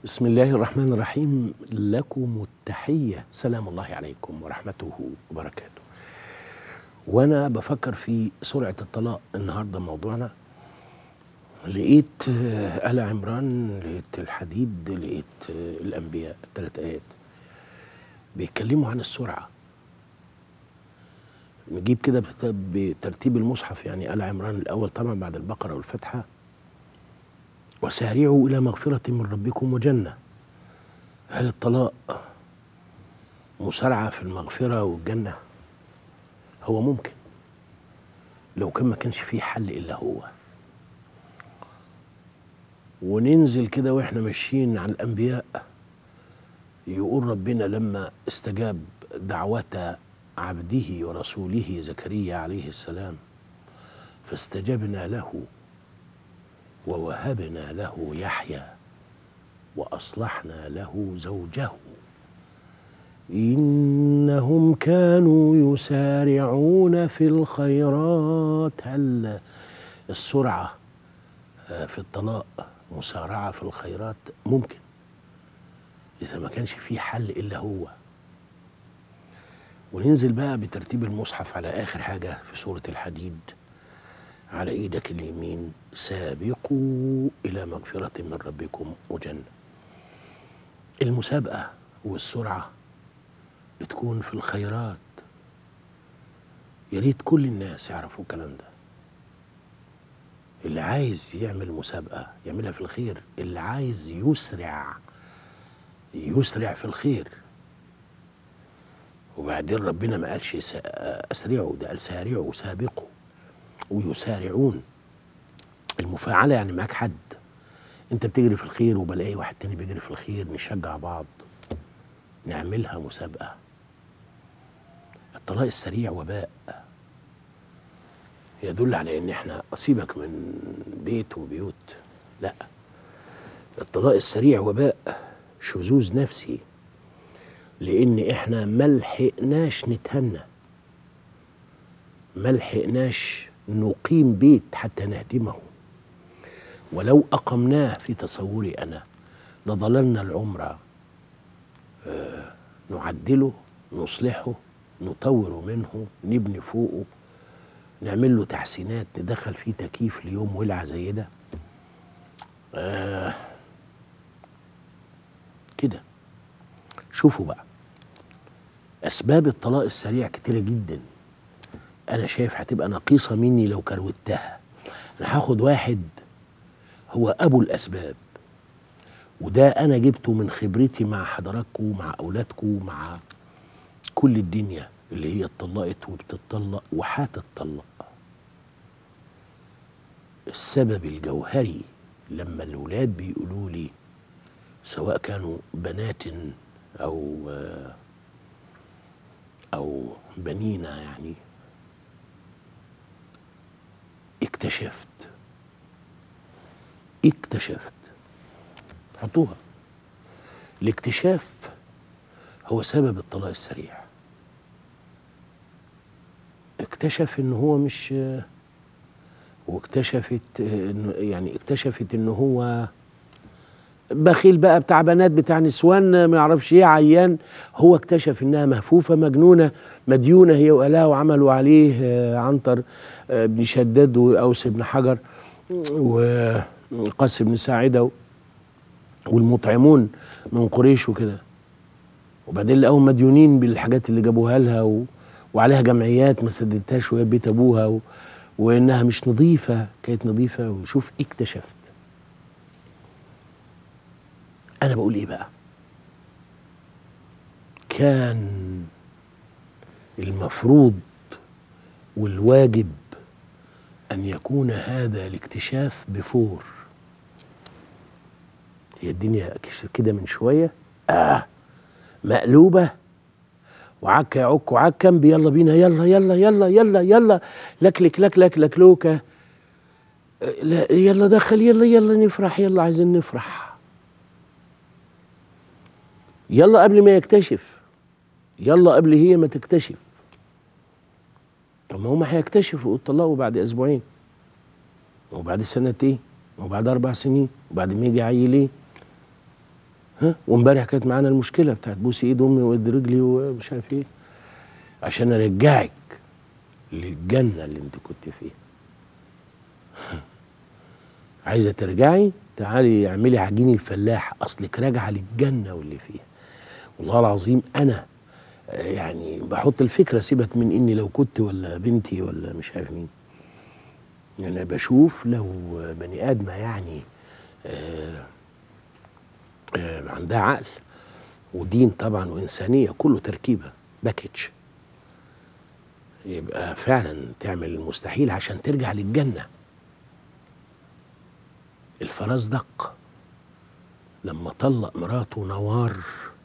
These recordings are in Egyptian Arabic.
بسم الله الرحمن الرحيم لكم التحية سلام الله عليكم ورحمته وبركاته وأنا بفكر في سرعة الطلاق النهاردة موضوعنا لقيت آه، آل عمران لقيت الحديد لقيت آه، الأنبياء الثلاث آيات بيتكلموا عن السرعة نجيب كده بت- بترتيب المصحف يعني آل عمران الأول طبعا بعد البقرة والفتحة وسارعوا إلى مغفرة من ربكم وجنة هل الطلاق مسارعة في المغفرة والجنة هو ممكن لو كان ما كانش فيه حل إلا هو وننزل كده واحنا ماشيين على الأنبياء يقول ربنا لما استجاب دعوة عبده ورسوله زكريا عليه السلام فاستجبنا له ووهبنا له يحيى واصلحنا له زوجه انهم كانوا يسارعون في الخيرات هل السرعه آه، في الطلاق مسارعه في الخيرات ممكن اذا ما كانش في حل الا هو وننزل بقى بترتيب المصحف على اخر حاجه في سوره الحديد على ايدك اليمين سابقوا الى مغفره من ربكم وجنه المسابقه والسرعه بتكون في الخيرات يا ريت كل الناس يعرفوا الكلام ده اللي عايز يعمل مسابقه يعملها في الخير اللي عايز يسرع يسرع في الخير وبعدين ربنا ما قالش سا- اسرعوا ده قال سارعوا سابقوا ويسارعون المفاعلة يعني معاك حد انت بتجري في الخير وبلاقي واحد تاني بيجري في الخير نشجع بعض نعملها مسابقة الطلاق السريع وباء يدل على ان احنا سيبك من بيت وبيوت لا الطلاق السريع وباء شذوذ نفسي لان احنا ملحقناش نتهنى ملحقناش نقيم بيت حتى نهدمه ولو أقمناه في تصوري أنا لظللنا العمر آه، نعدله نصلحه نطور منه نبني فوقه نعمل له تحسينات ندخل فيه تكييف ليوم ولعة زي ده آه كده شوفوا بقى أسباب الطلاق السريع كتيرة جداً انا شايف هتبقى نقيصه مني لو كروتها انا هاخد واحد هو ابو الاسباب وده انا جبته من خبرتي مع حضراتكم مع اولادكم مع كل الدنيا اللي هي اتطلقت وبتطلق وهتتطلق السبب الجوهري لما الاولاد بيقولوا لي سواء كانوا بنات او او بنينا يعني اكتشفت اكتشفت حطوها الاكتشاف هو سبب الطلاق السريع اكتشف ان هو مش واكتشفت انه يعني اكتشفت ان هو بخيل بقى بتاع بنات بتاع نسوان ما يعرفش ايه عيان هو اكتشف انها مهفوفه مجنونه مديونه هي واهلها وعملوا عليه آه، عنتر آه، بن شداد واوس بن حجر وقس بن ساعده والمطعمون من قريش وكده وبعدين لقاهم مديونين بالحاجات اللي جابوها لها و... وعليها جمعيات ما سددتهاش وهي بيت ابوها و... وانها مش نظيفه كانت نظيفه وشوف اكتشفت انا بقول ايه بقى كان المفروض والواجب ان يكون هذا الاكتشاف بفور هي الدنيا كده من شويه اه مقلوبه وعكا يعك وعكم بيلا بينا يلا يلا يلا يلا يلا لكلك لك لك لكلوكه آه، لا يلا دخل يلا يلا نفرح يلا عايزين نفرح يلا قبل ما يكتشف يلا قبل هي ما تكتشف طب ما هم هيكتشفوا ويطلقوا بعد اسبوعين وبعد سنتين وبعد اربع سنين وبعد ما يجي عيل ايه ها وامبارح كانت معانا المشكله بتاعت بوسي ايد امي وايد رجلي ومش عارف ايه عشان ارجعك للجنه اللي انت كنت فيها عايزه ترجعي تعالي اعملي عجين الفلاح اصلك راجعه للجنه واللي فيها والله العظيم انا آه، يعني بحط الفكره سيبك من اني لو كنت ولا بنتي ولا مش عارف مين يعني بشوف لو بني ادمه يعني آه آه عندها عقل ودين طبعا وانسانيه كله تركيبه باكج يبقى فعلا تعمل المستحيل عشان ترجع للجنه الفرزدق لما طلق مراته نوار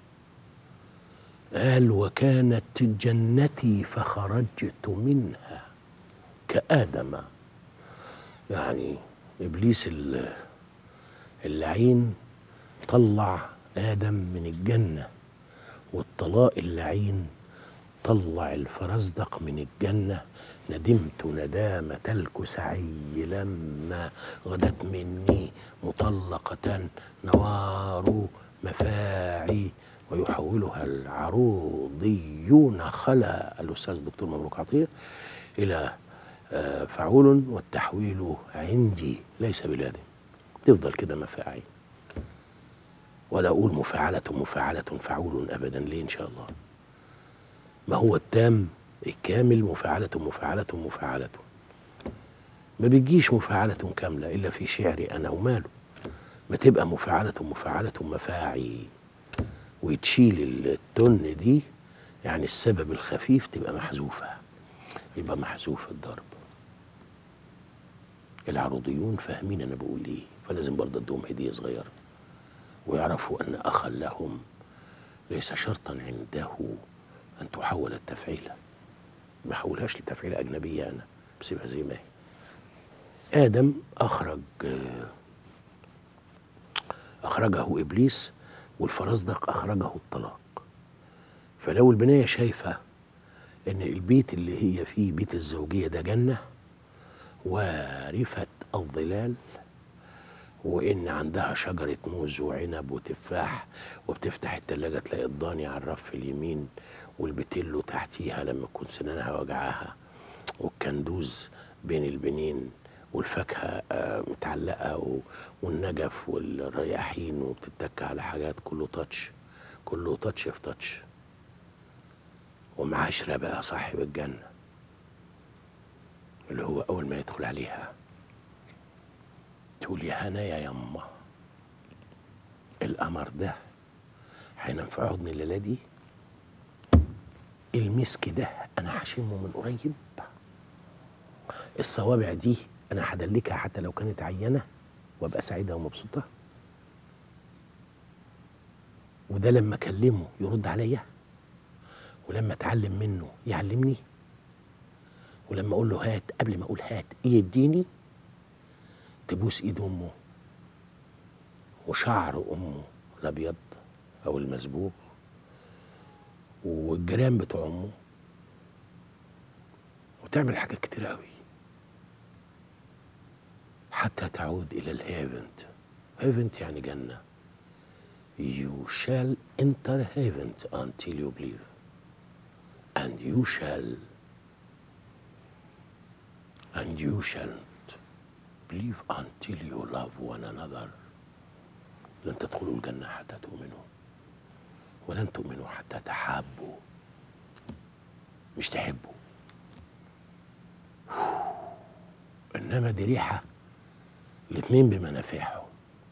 قال وكانت جنتي فخرجت منها كآدم يعني إبليس ال- اللعين طلع آدم من الجنة والطلاق اللعين طلع الفرزدق من الجنة ندمت ندامة الكسعي لما غدت مني مطلقة نوار مفاعي ويحولها العروضيون خلا الأستاذ الدكتور مبروك عطية إلى آه، فعول والتحويل عندي ليس بلازم تفضل كده مفاعي ولا أقول مفاعلة مفاعلة فعول أبدا ليه إن شاء الله ما هو التام الكامل مفاعلة مفاعلة مفاعلة ما بتجيش مفاعلة كاملة إلا في شعري أنا وماله ما تبقى مفاعلة مفاعلة مفاعي وتشيل التن دي يعني السبب الخفيف تبقى محذوفة يبقى محذوف الضرب العروضيون فاهمين أنا بقول إيه فلازم برضه أديهم هدية صغيرة ويعرفوا أن أخا لهم ليس شرطا عنده أن تحول التفعيلة ما حولهاش لتفعيلة أجنبية أنا بسيبها زي ما هي آدم أخرج أخرجه إبليس والفرزدق أخرجه الطلاق فلو البناية شايفة إن البيت اللي هي فيه بيت الزوجية ده جنة وارفة الظلال وإن عندها شجرة موز وعنب وتفاح وبتفتح التلاجة تلاقي الضاني على الرف اليمين والبتلو تحتيها لما تكون سنانها وجعاها والكندوز بين البنين والفاكهة آه، متعلقة و- والنجف والرياحين وبتتك على حاجات كله تاتش كله تاتش في تاتش ومعاشرة بقى صاحب الجنة اللي هو أول ما يدخل عليها تقول يا هنا يا يما القمر ده هينام في حضن الليلة دي المسك ده أنا هشمه من قريب الصوابع دي أنا هدلكها حتى لو كانت عينة وأبقى سعيدة ومبسوطة وده لما أكلمه يرد عليا ولما أتعلم منه يعلمني ولما أقول له هات قبل ما أقول هات يديني تبوس ايد امه وشعر امه الابيض او المسبوغ والجيران بتوع امه وتعمل حاجات كتير قوي حتى تعود الى الهيفنت هيفنت يعني جنه You shall enter heaven until you believe and you shall and you shall believe until you love one another لن تدخلوا الجنة حتى تؤمنوا ولن تؤمنوا حتى تحابوا مش تحبوا إنما دي ريحة الاتنين بمنافعهم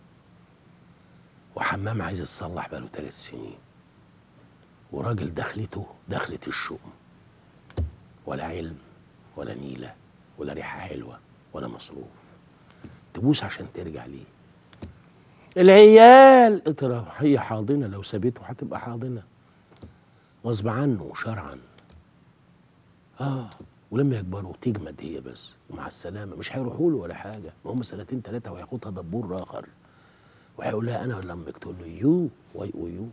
وحمام عايز يتصلح بقاله ثلاث سنين وراجل دخلته دخلة الشؤم ولا علم ولا نيلة ولا ريحة حلوة ولا مصروف تبوس عشان ترجع ليه العيال ترى هي حاضنه لو سابته هتبقى حاضنه غصب عنه شرعا اه ولما يكبروا تجمد هي بس ومع السلامه مش هيروحوا له ولا حاجه ما هم سنتين ثلاثه وهياخدها دبور اخر وهيقول لها انا ولا امك تقول له يو واي يو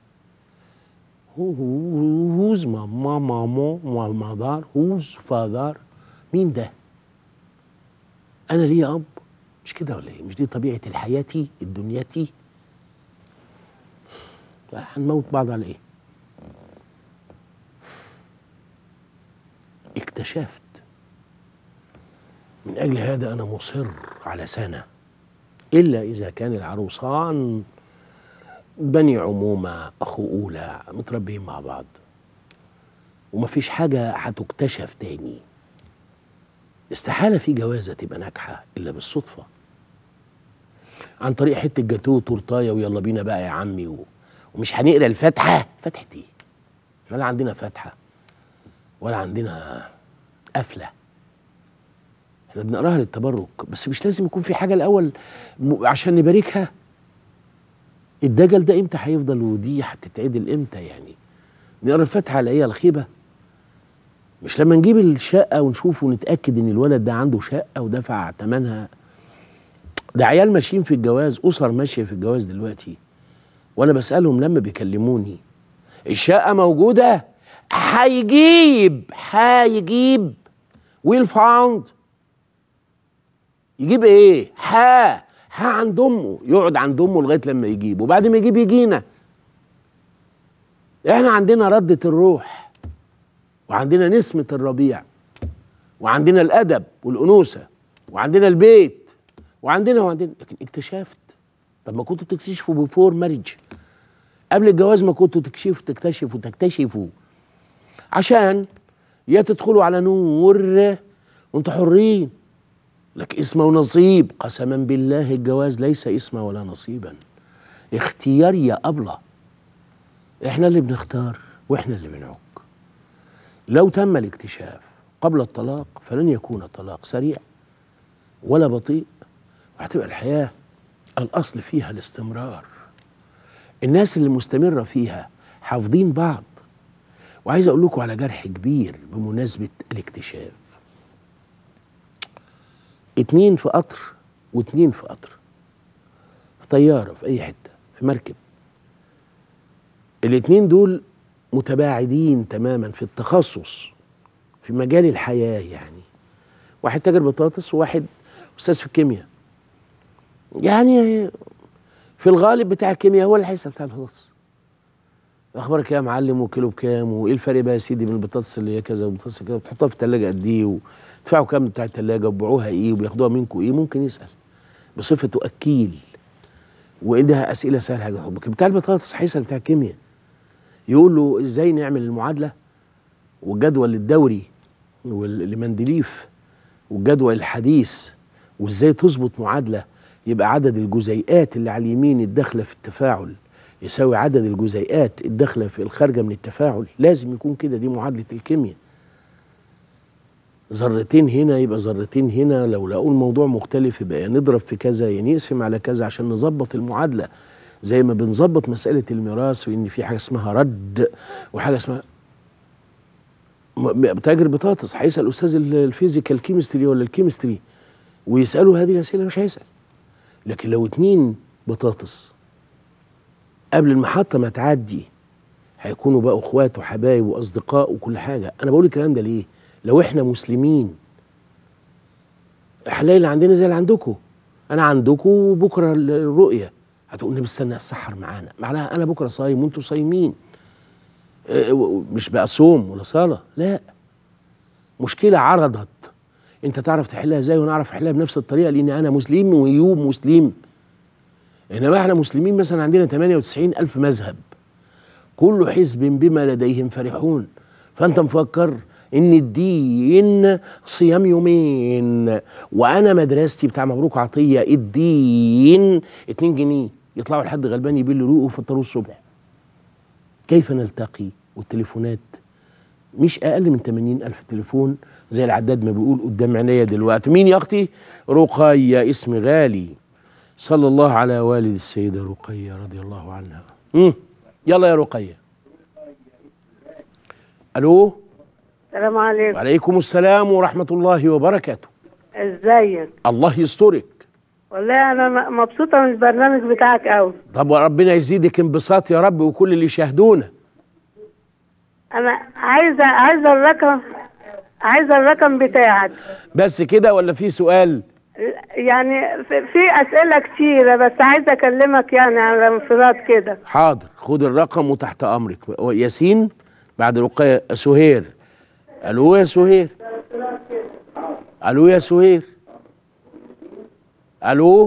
هوز ماما ماما ماما هوز فادر مين ده انا ليا اب مش كده ولا ايه مش دي طبيعه الحياه الدنياتي هنموت بعض على ايه اكتشفت من اجل هذا انا مصر على سنه الا اذا كان العروسان بني عمومه اخو اولى متربيين مع بعض ومفيش حاجه هتكتشف تاني استحاله في جوازه تبقى ناجحه الا بالصدفه عن طريق حته جاتوه تورتايه ويلا بينا بقى يا عمي و... ومش هنقرا الفاتحه فاتحه ايه ولا عندنا فاتحه ولا عندنا قفله احنا بنقراها للتبرك بس مش لازم يكون في حاجه الاول م... عشان نباركها الدجل ده امتى هيفضل ودي هتتعدل امتى يعني نقرا الفاتحه على ايه الخيبه مش لما نجيب الشقه ونشوف ونتاكد ان الولد ده عنده شقه ودفع ثمنها ده عيال ماشيين في الجواز اسر ماشيه في الجواز دلوقتي وانا بسالهم لما بيكلموني الشقه موجوده هيجيب هيجيب ويل فاوند يجيب ايه ها ها عند امه يقعد عند امه لغايه لما يجيب وبعد ما يجيب يجينا احنا عندنا ردة الروح وعندنا نسمة الربيع وعندنا الأدب والأنوثة وعندنا البيت وعندنا وعندنا لكن اكتشفت طب ما كنتوا بتكتشفوا بفور ماريج قبل الجواز ما كنتوا تكشفوا تكتشفوا تكتشفوا عشان يا تدخلوا على نور وانتوا حرين لك اسم ونصيب قسما بالله الجواز ليس اسم ولا نصيبا اختيار يا أبلة احنا اللي بنختار واحنا اللي بنعك لو تم الاكتشاف قبل الطلاق فلن يكون الطلاق سريع ولا بطيء وهتبقى الحياة الأصل فيها الاستمرار الناس اللي مستمرة فيها حافظين بعض وعايز أقول لكم على جرح كبير بمناسبة الاكتشاف اتنين في قطر واتنين في قطر في طيارة في أي حتة في مركب الاتنين دول متباعدين تماما في التخصص في مجال الحياة يعني واحد تاجر بطاطس وواحد أستاذ في الكيمياء يعني في الغالب بتاع الكيمياء هو اللي هيسأل بتاع البطاطس اخبارك ايه يا معلم وكيلو بكام وايه الفرق بقى يا سيدي بين البطاطس اللي هي كذا والبطاطس كذا بتحطها في الثلاجه قد ايه وتدفعوا كام بتاع الثلاجه وبيبيعوها ايه وبياخدوها منكم ايه ممكن يسال بصفته اكيل وعندها اسئله سهله بتاع البطاطس هيسال بتاع الكيمياء يقول له ازاي نعمل المعادله والجدول الدوري والمندليف والجدول الحديث وازاي تظبط معادله يبقى عدد الجزيئات اللي على اليمين الداخله في التفاعل يساوي عدد الجزيئات الداخله في الخارجه من التفاعل لازم يكون كده دي معادله الكيمياء ذرتين هنا يبقى ذرتين هنا لو لقوا الموضوع مختلف يبقى نضرب في كذا يا نقسم على كذا عشان نظبط المعادله زي ما بنظبط مساله الميراث في ان في حاجه اسمها رد وحاجه اسمها تاجر بطاطس هيسال استاذ الفيزيكال كيمستري ولا الكيمستري ويسالوا هذه الاسئله مش هيسال لكن لو اتنين بطاطس قبل المحطه ما تعدي هيكونوا بقى اخوات وحبايب واصدقاء وكل حاجه انا بقول الكلام ده ليه لو احنا مسلمين هنلاقي اللي عندنا زي اللي عندكم انا عندكم وبكره الرؤيه هتقول بستنى السحر معانا معناها انا بكره صايم وانتوا صايمين مش بقى صوم ولا صلاه لا مشكله عرضت انت تعرف تحلها ازاي وانا اعرف احلها بنفس الطريقه لان انا مسلم ويوب مسلم انما احنا مسلمين مثلا عندنا 98 الف مذهب كل حزب بما لديهم فرحون فانت مفكر ان الدين صيام يومين وانا مدرستي بتاع مبروك عطيه الدين 2 جنيه يطلعوا لحد غلبان يبيلوا روقه ويفطروه الصبح كيف نلتقي والتليفونات مش اقل من 80 الف تليفون زي العداد ما بيقول قدام عينيا دلوقتي مين يا اختي رقيه اسم غالي صلى الله على والد السيده رقيه رضي الله عنها مم. يلا يا رقيه الو السلام عليكم وعليكم السلام ورحمه الله وبركاته ازيك الله يسترك والله انا م- مبسوطه من البرنامج بتاعك قوي طب وربنا يزيدك انبساط يا رب وكل اللي يشاهدونا انا عايزه عايزه الرقم عايزه الرقم بتاعك بس كده ولا في سؤال يعني في, في اسئله كتيره بس عايزه اكلمك يعني على انفراد كده حاضر خد الرقم وتحت امرك ياسين بعد رقية سهير الو يا سهير الو يا سهير الو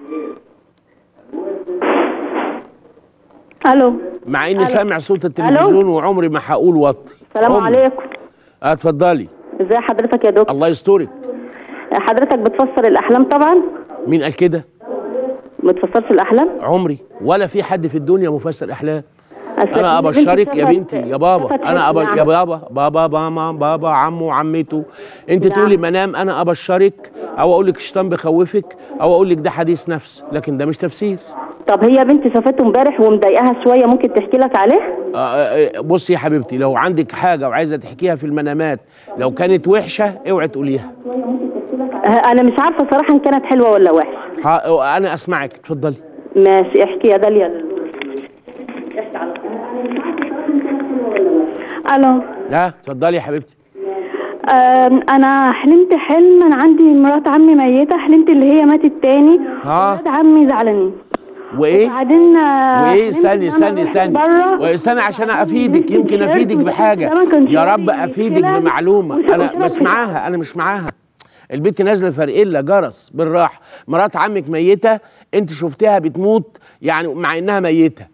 الو مع اني سامع صوت التلفزيون وعمري ما هقول وطي السلام عمري. عليكم اه اتفضلي ازي حضرتك يا دكتور الله يسترك حضرتك بتفسر الاحلام طبعا مين قال كده ما بتفسرش الاحلام عمري ولا في حد في الدنيا مفسر احلام أصل انا بنتي ابشرك يا شافت- بنتي يا بابا شافت انا أب... حلم يا بابا بابا ماما بابا عمو عمته انت نعم. تقولي منام انا ابشرك او اقول لك الشيطان بيخوفك او اقول لك ده حديث نفس لكن ده مش تفسير طب هي بنتي شافته امبارح ومضايقاها شويه ممكن تحكي لك عليه آه، آه، بصي يا حبيبتي لو عندك حاجه وعايزه تحكيها في المنامات لو كانت وحشه اوعي تقوليها آه، انا مش عارفه صراحه ان كانت حلوه ولا وحشه ح- انا اسمعك اتفضلي ماشي احكي يا داليا الو لا اتفضلي يا حبيبتي آم، انا حلمت حلم انا عندي مرات عمي ميته حلمت اللي هي ماتت تاني ها مرات عمي زعلانين وايه وبعدين آه، وايه حلمت استني إن أنا استني رحت استني بره واستني عشان افيدك يمكن وشربت افيدك وشربت بحاجه زمان كان يا رب شربت افيدك كده بمعلومه وشربت انا شربت مش كده. معاها انا مش معاها البنت نازله فرقله جرس بالراحه مرات عمك ميته انت شفتها بتموت يعني مع انها ميته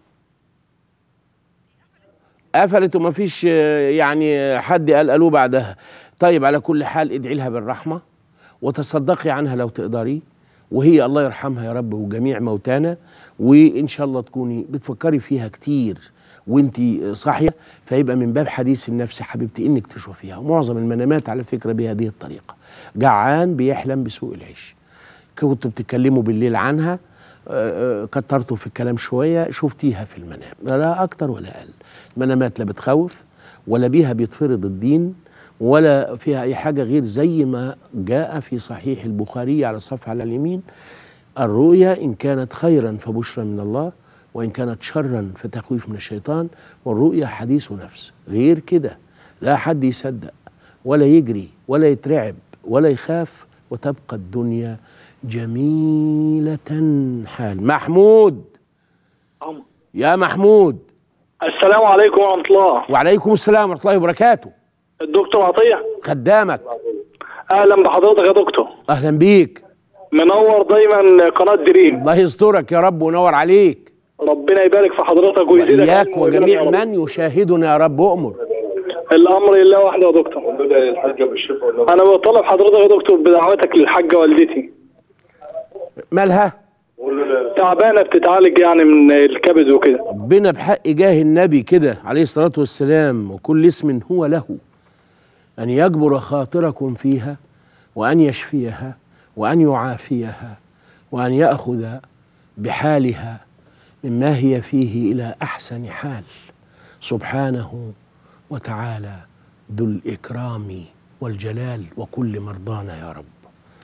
قفلت وما فيش آه، يعني حد قال الو بعدها طيب على كل حال ادعي لها بالرحمه وتصدقي عنها لو تقدري وهي الله يرحمها يا رب وجميع موتانا وان شاء الله تكوني بتفكري فيها كتير وانت صاحيه فيبقى من باب حديث النفس حبيبتي انك تشوفيها ومعظم المنامات على فكره بهذه الطريقه جعان بيحلم بسوء العيش كنتوا بتتكلموا بالليل عنها آه، آه، كترتوا في الكلام شويه شفتيها في المنام لا اكتر ولا اقل المنامات لا بتخوف ولا بيها بيتفرض الدين ولا فيها اي حاجه غير زي ما جاء في صحيح البخاري على الصفحه على اليمين الرؤيا ان كانت خيرا فبشرى من الله وان كانت شرا فتخويف من الشيطان والرؤيا حديث نفس غير كده لا حد يصدق ولا يجري ولا يترعب ولا يخاف وتبقى الدنيا جميلة حال محمود يا محمود السلام عليكم ورحمة الله وعليكم السلام ورحمة الله وبركاته الدكتور عطية خدامك أهلا بحضرتك يا دكتور أهلا بيك منور دايما قناة دريم الله يسترك يا رب وينور عليك ربنا يبارك في حضرتك ويزيدك وإياك علم ويبارك يا وجميع رب. من يشاهدنا يا رب أؤمر الأمر لله وحده يا دكتور أنا بطلب حضرتك يا دكتور بدعوتك للحاجة والدتي مالها تعبانة بتتعالج يعني من الكبد وكده ربنا بحق جاه النبي كده عليه الصلاة والسلام وكل اسم هو له أن يجبر خاطركم فيها وأن يشفيها وأن يعافيها وأن يأخذ بحالها مما هي فيه إلى أحسن حال سبحانه وتعالى ذو الإكرام والجلال وكل مرضانا يا رب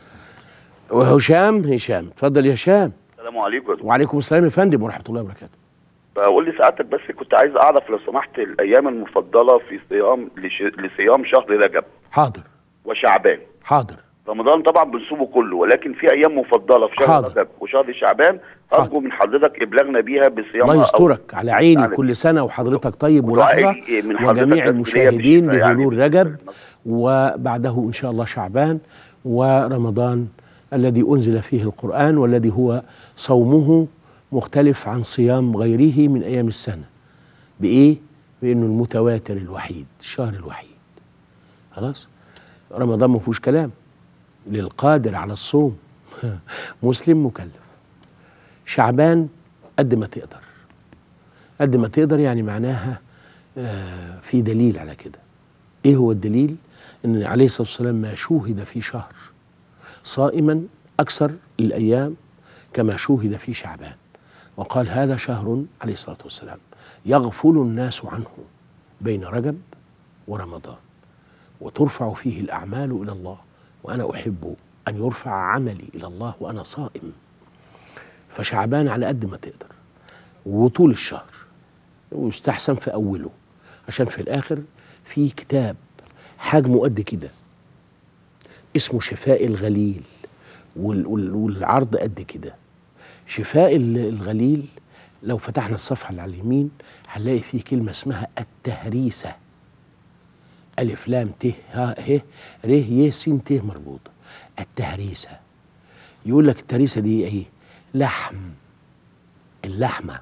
وهشام هشام اتفضل يا هشام السلام عليكم وعليكم السلام يا فندم ورحمة الله وبركاته بقول لي سعادتك بس كنت عايز اعرف لو سمحت الايام المفضله في صيام لش... لصيام شهر رجب حاضر وشعبان حاضر رمضان طبعا بنصومه كله ولكن في ايام مفضله في شهر حاضر. رجب وشهر شعبان حاضر. ارجو من حضرتك ابلاغنا بيها بصيامها الله أو- يسترك على عيني يعني كل سنة وحضرتك طيب ودعائي ولحظة من حضرتك وجميع تسلية المشاهدين بالشفاء يعني. بهلول رجب وبعده إن شاء الله شعبان ورمضان الذي أنزل فيه القرآن والذي هو صومه مختلف عن صيام غيره من أيام السنة بإيه؟ بأنه المتواتر الوحيد الشهر الوحيد خلاص رمضان ما فيهوش كلام للقادر على الصوم مسلم مكلف شعبان قد ما تقدر قد ما تقدر يعني معناها آه، في دليل على كده ايه هو الدليل ان عليه الصلاه والسلام ما شوهد في شهر صائما اكثر الايام كما شوهد في شعبان وقال هذا شهر عليه الصلاه والسلام يغفل الناس عنه بين رجب ورمضان وترفع فيه الاعمال الى الله وانا احب ان يرفع عملي الى الله وانا صائم فشعبان على قد ما تقدر وطول الشهر ويستحسن في اوله عشان في الاخر في كتاب حجمه قد كده اسمه شفاء الغليل وال وال والعرض قد كده شفاء ال- الغليل لو فتحنا الصفحة اللي على اليمين هنلاقي فيه كلمة اسمها التهريسة ألف لام ت ه ه ر ي س ت مربوطة التهريسة يقول لك التهريسة دي ايه لحم اللحمة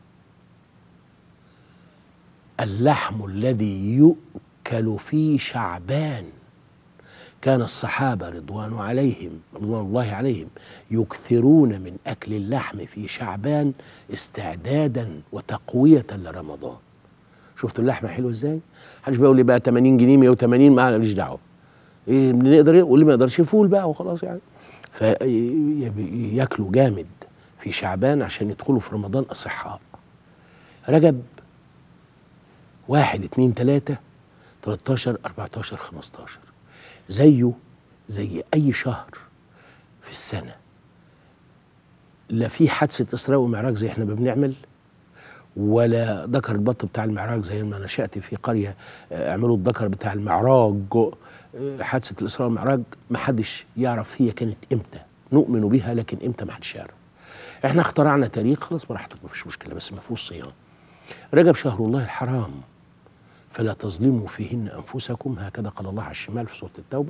اللحم الذي يؤكل في شعبان كان الصحابة رضوان عليهم رضوان الله عليهم يكثرون من أكل اللحم في شعبان استعدادا وتقوية لرمضان شفتوا اللحمة حلوة ازاي؟ محدش بيقول لي بقى 80 جنيه 180 ما ماليش دعوة إيه نقدر واللي ما يقدرش يفول بقى وخلاص يعني فياكلوا جامد في شعبان عشان يدخلوا في رمضان أصحاء رجب واحد اتنين تلاتة 13 14 15 زيه زي أي شهر في السنة لا في حادثة إسراء ومعراج زي احنا ما بنعمل ولا ذكر البط بتاع المعراج زي ما نشأت في قرية آه، اعملوا الذكر بتاع المعراج آه، حادثة الإسراء والمعراج ما حدش يعرف هي كانت إمتى نؤمن بها لكن إمتى ما حدش يعرف احنا اخترعنا تاريخ خلاص براحتك ما فيش مشكلة بس ما فيهوش صيام رجب شهر الله الحرام فلا تظلموا فيهن أنفسكم هكذا قال الله على الشمال في سورة التوبة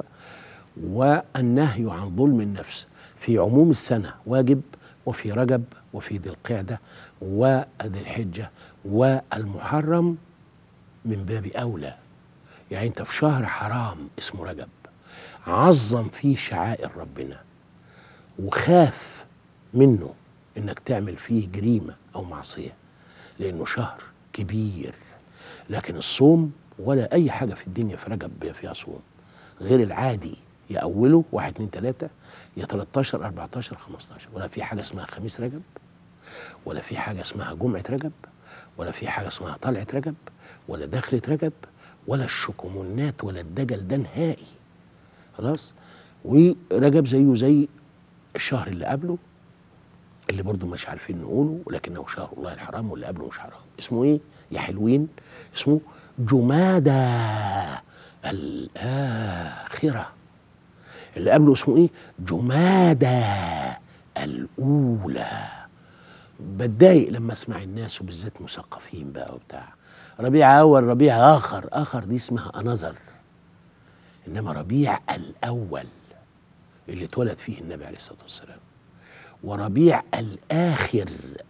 والنهي عن ظلم النفس في عموم السنة واجب وفي رجب وفي ذي القعدة وذي الحجة والمحرم من باب أولى يعني أنت في شهر حرام اسمه رجب عظم فيه شعائر ربنا وخاف منه انك تعمل فيه جريمة او معصية لانه شهر كبير لكن الصوم ولا اي حاجة في الدنيا في رجب فيها صوم غير العادي يا اوله واحد اتنين تلاتة يا 13 14 15 ولا في حاجة اسمها خميس رجب ولا في حاجة اسمها جمعة رجب ولا في حاجة اسمها طلعة رجب ولا دخلة رجب ولا الشكمونات ولا الدجل ده نهائي خلاص ورجب زيه زي الشهر اللي قبله اللي برضه مش عارفين نقوله ولكنه شهر الله الحرام واللي قبله مش حرام اسمه ايه يا حلوين اسمه جمادى الآخرة اللي قبله اسمه ايه جمادى الأولى بتضايق لما اسمع الناس وبالذات مثقفين بقى وبتاع ربيع اول ربيع اخر اخر دي اسمها انظر انما ربيع الاول اللي اتولد فيه النبي عليه الصلاه والسلام وربيع الاخر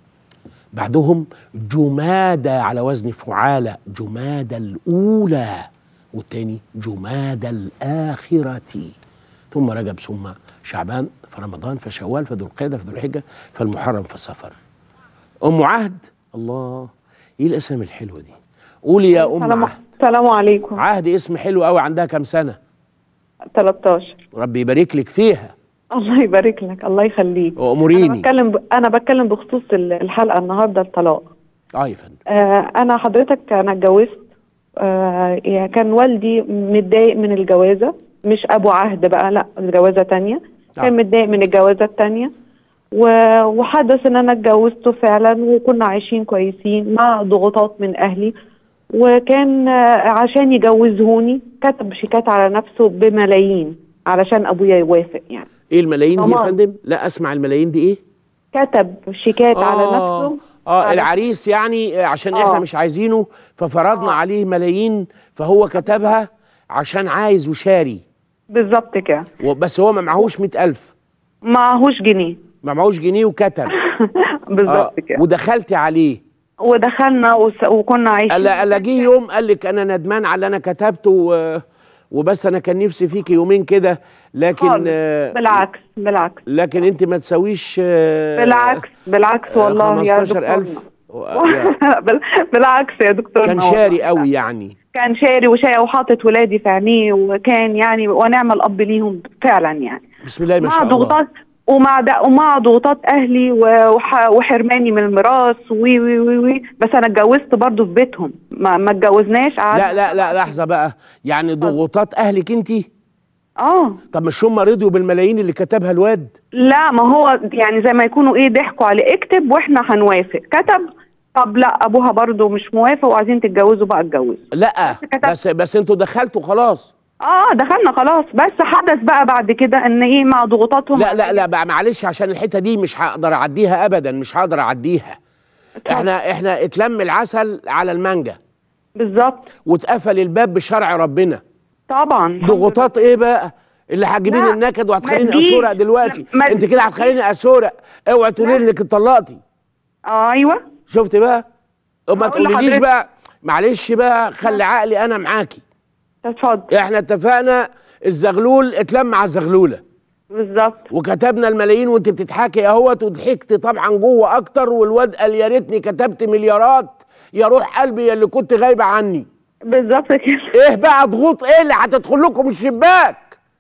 بعدهم جمادى على وزن فعالة جمادى الأولى والتاني جمادى الآخرة ثم رجب ثم شعبان فرمضان فشوال فذو القعدة فذو الحجة فالمحرم فصفر أم عهد الله إيه الأسامي الحلوة دي قولي يا أم السلام عهد السلام عليكم عهد اسم حلو قوي عندها كام سنة 13 ربي يبارك لك فيها الله يبارك لك الله يخليك انا وأموريني بتكلم ب... انا بتكلم بخصوص ال- الحلقه النهارده الطلاق اه يا فندم آه انا حضرتك انا اتجوزت آه يعني كان والدي متضايق من الجوازه مش ابو عهد بقى لا الجوازه تانية آه. كان متضايق من الجوازه التانية و... وحدث ان انا اتجوزته فعلا وكنا عايشين كويسين مع ضغوطات من اهلي وكان آه، عشان يجوزهوني كتب شيكات على نفسه بملايين علشان ابويا يوافق يعني ايه الملايين دي يا طبعاً. فندم لا اسمع الملايين دي ايه كتب شيكات على نفسه اه على- العريس يعني آه، عشان آه. احنا مش عايزينه ففرضنا آه. عليه ملايين فهو كتبها عشان عايز وشاري بالظبط كده بس هو ما معهوش مئة ألف معهوش جنيه ما معهوش جنيه وكتب بالظبط كده ودخلتي عليه ودخلنا وس... وكنا عايشين قال قال جه يوم قال لك انا ندمان على اللي انا كتبته و... وبس انا كان نفسي فيكي يومين كده لكن خالص. آه، بالعكس بالعكس لكن انت ما تساويش آه، بالعكس بالعكس آه، والله يا 15000 دكتور و- يا- بال- بالعكس يا دكتور كان شاري قوي يعني كان شاري وشاي وحاطط ولادي في عينيه وكان يعني ونعم الاب ليهم فعلا يعني بسم الله ما مع شاء الله ضغوطات ومع د... ومع ضغوطات اهلي و- وح... وحرماني من الميراث وي وي وي وي بس انا اتجوزت برضه في بيتهم ما, ما اتجوزناش قعدنا لا لا لا لحظه بقى يعني ضغوطات اهلك انت اه طب مش هم رضيوا بالملايين اللي كتبها الواد لا ما هو يعني زي ما يكونوا ايه ضحكوا عليه اكتب واحنا هنوافق كتب طب لا ابوها برضه مش موافق وعايزين تتجوزوا بقى اتجوزوا لا كتب. بس بس انتوا دخلتوا خلاص اه دخلنا خلاص بس حدث بقى بعد كده ان ايه مع ضغوطاتهم لا لا لا بقى معلش عشان الحته دي مش هقدر اعديها ابدا مش هقدر اعديها احنا احنا اتلم العسل على المانجا بالظبط واتقفل الباب بشرع ربنا طبعا ضغوطات ايه بقى اللي هتجيبيني لا، النكد ما وهتخليني تجيش. اسورق دلوقتي ما- انت كده هتخليني اسورق اوعي تقولي لي انك اتطلقتي آه ايوه شفت بقى وما هقول تقوليليش لحضرتك. بقى معلش بقى خلي عقلي انا معاكي اتفضل احنا اتفقنا الزغلول اتلم مع الزغلوله بالظبط وكتبنا الملايين وانت بتضحكي اهوت وضحكت طبعا جوه اكتر والواد قال يا ريتني كتبت مليارات يا روح قلبي يا اللي كنت غايبه عني بالظبط كده ايه بقى ضغوط ايه اللي هتدخل لكم الشباك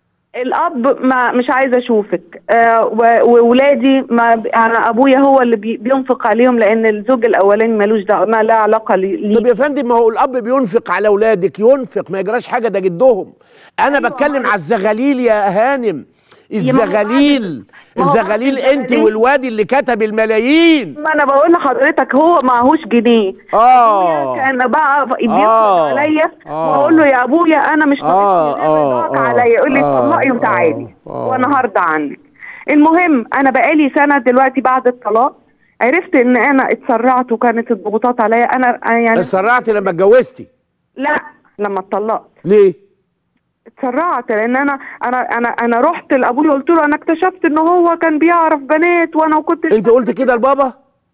الاب ما مش عايزه اشوفك آه و- وولادي ما ب- انا ابويا هو اللي بي بينفق عليهم لان الزوج الاولاني ملوش دعوه ما لا علاقه لي لي. طب يا فندم ما هو الاب بينفق على اولادك ينفق ما يجراش حاجه ده جدهم انا أيوة، بتكلم ما- على الزغاليل يا هانم ما هو الزغاليل ما هو الزغاليل بعد انت الزغاليل- والواد اللي كتب الملايين ما انا بقول لحضرتك هو معهوش جنيه اه أبويا كان بقى بيفرض آه. عليا آه. واقول له يا ابويا انا مش آه، ناقصني آه، رضاك آه، عليا يقول لي آه، طلقي آه، وتعالي آه. وانا هرضى عنك المهم انا بقالي سنه دلوقتي بعد الطلاق عرفت ان انا اتسرعت وكانت الضغوطات عليا انا أنا يعني اتسرعتي لما اتجوزتي لا لما اتطلقت ليه اتسرعت لان انا انا انا انا رحت لابويا قلت له انا اكتشفت ان هو كان بيعرف بنات وانا وكنت انت قلت كده لبابا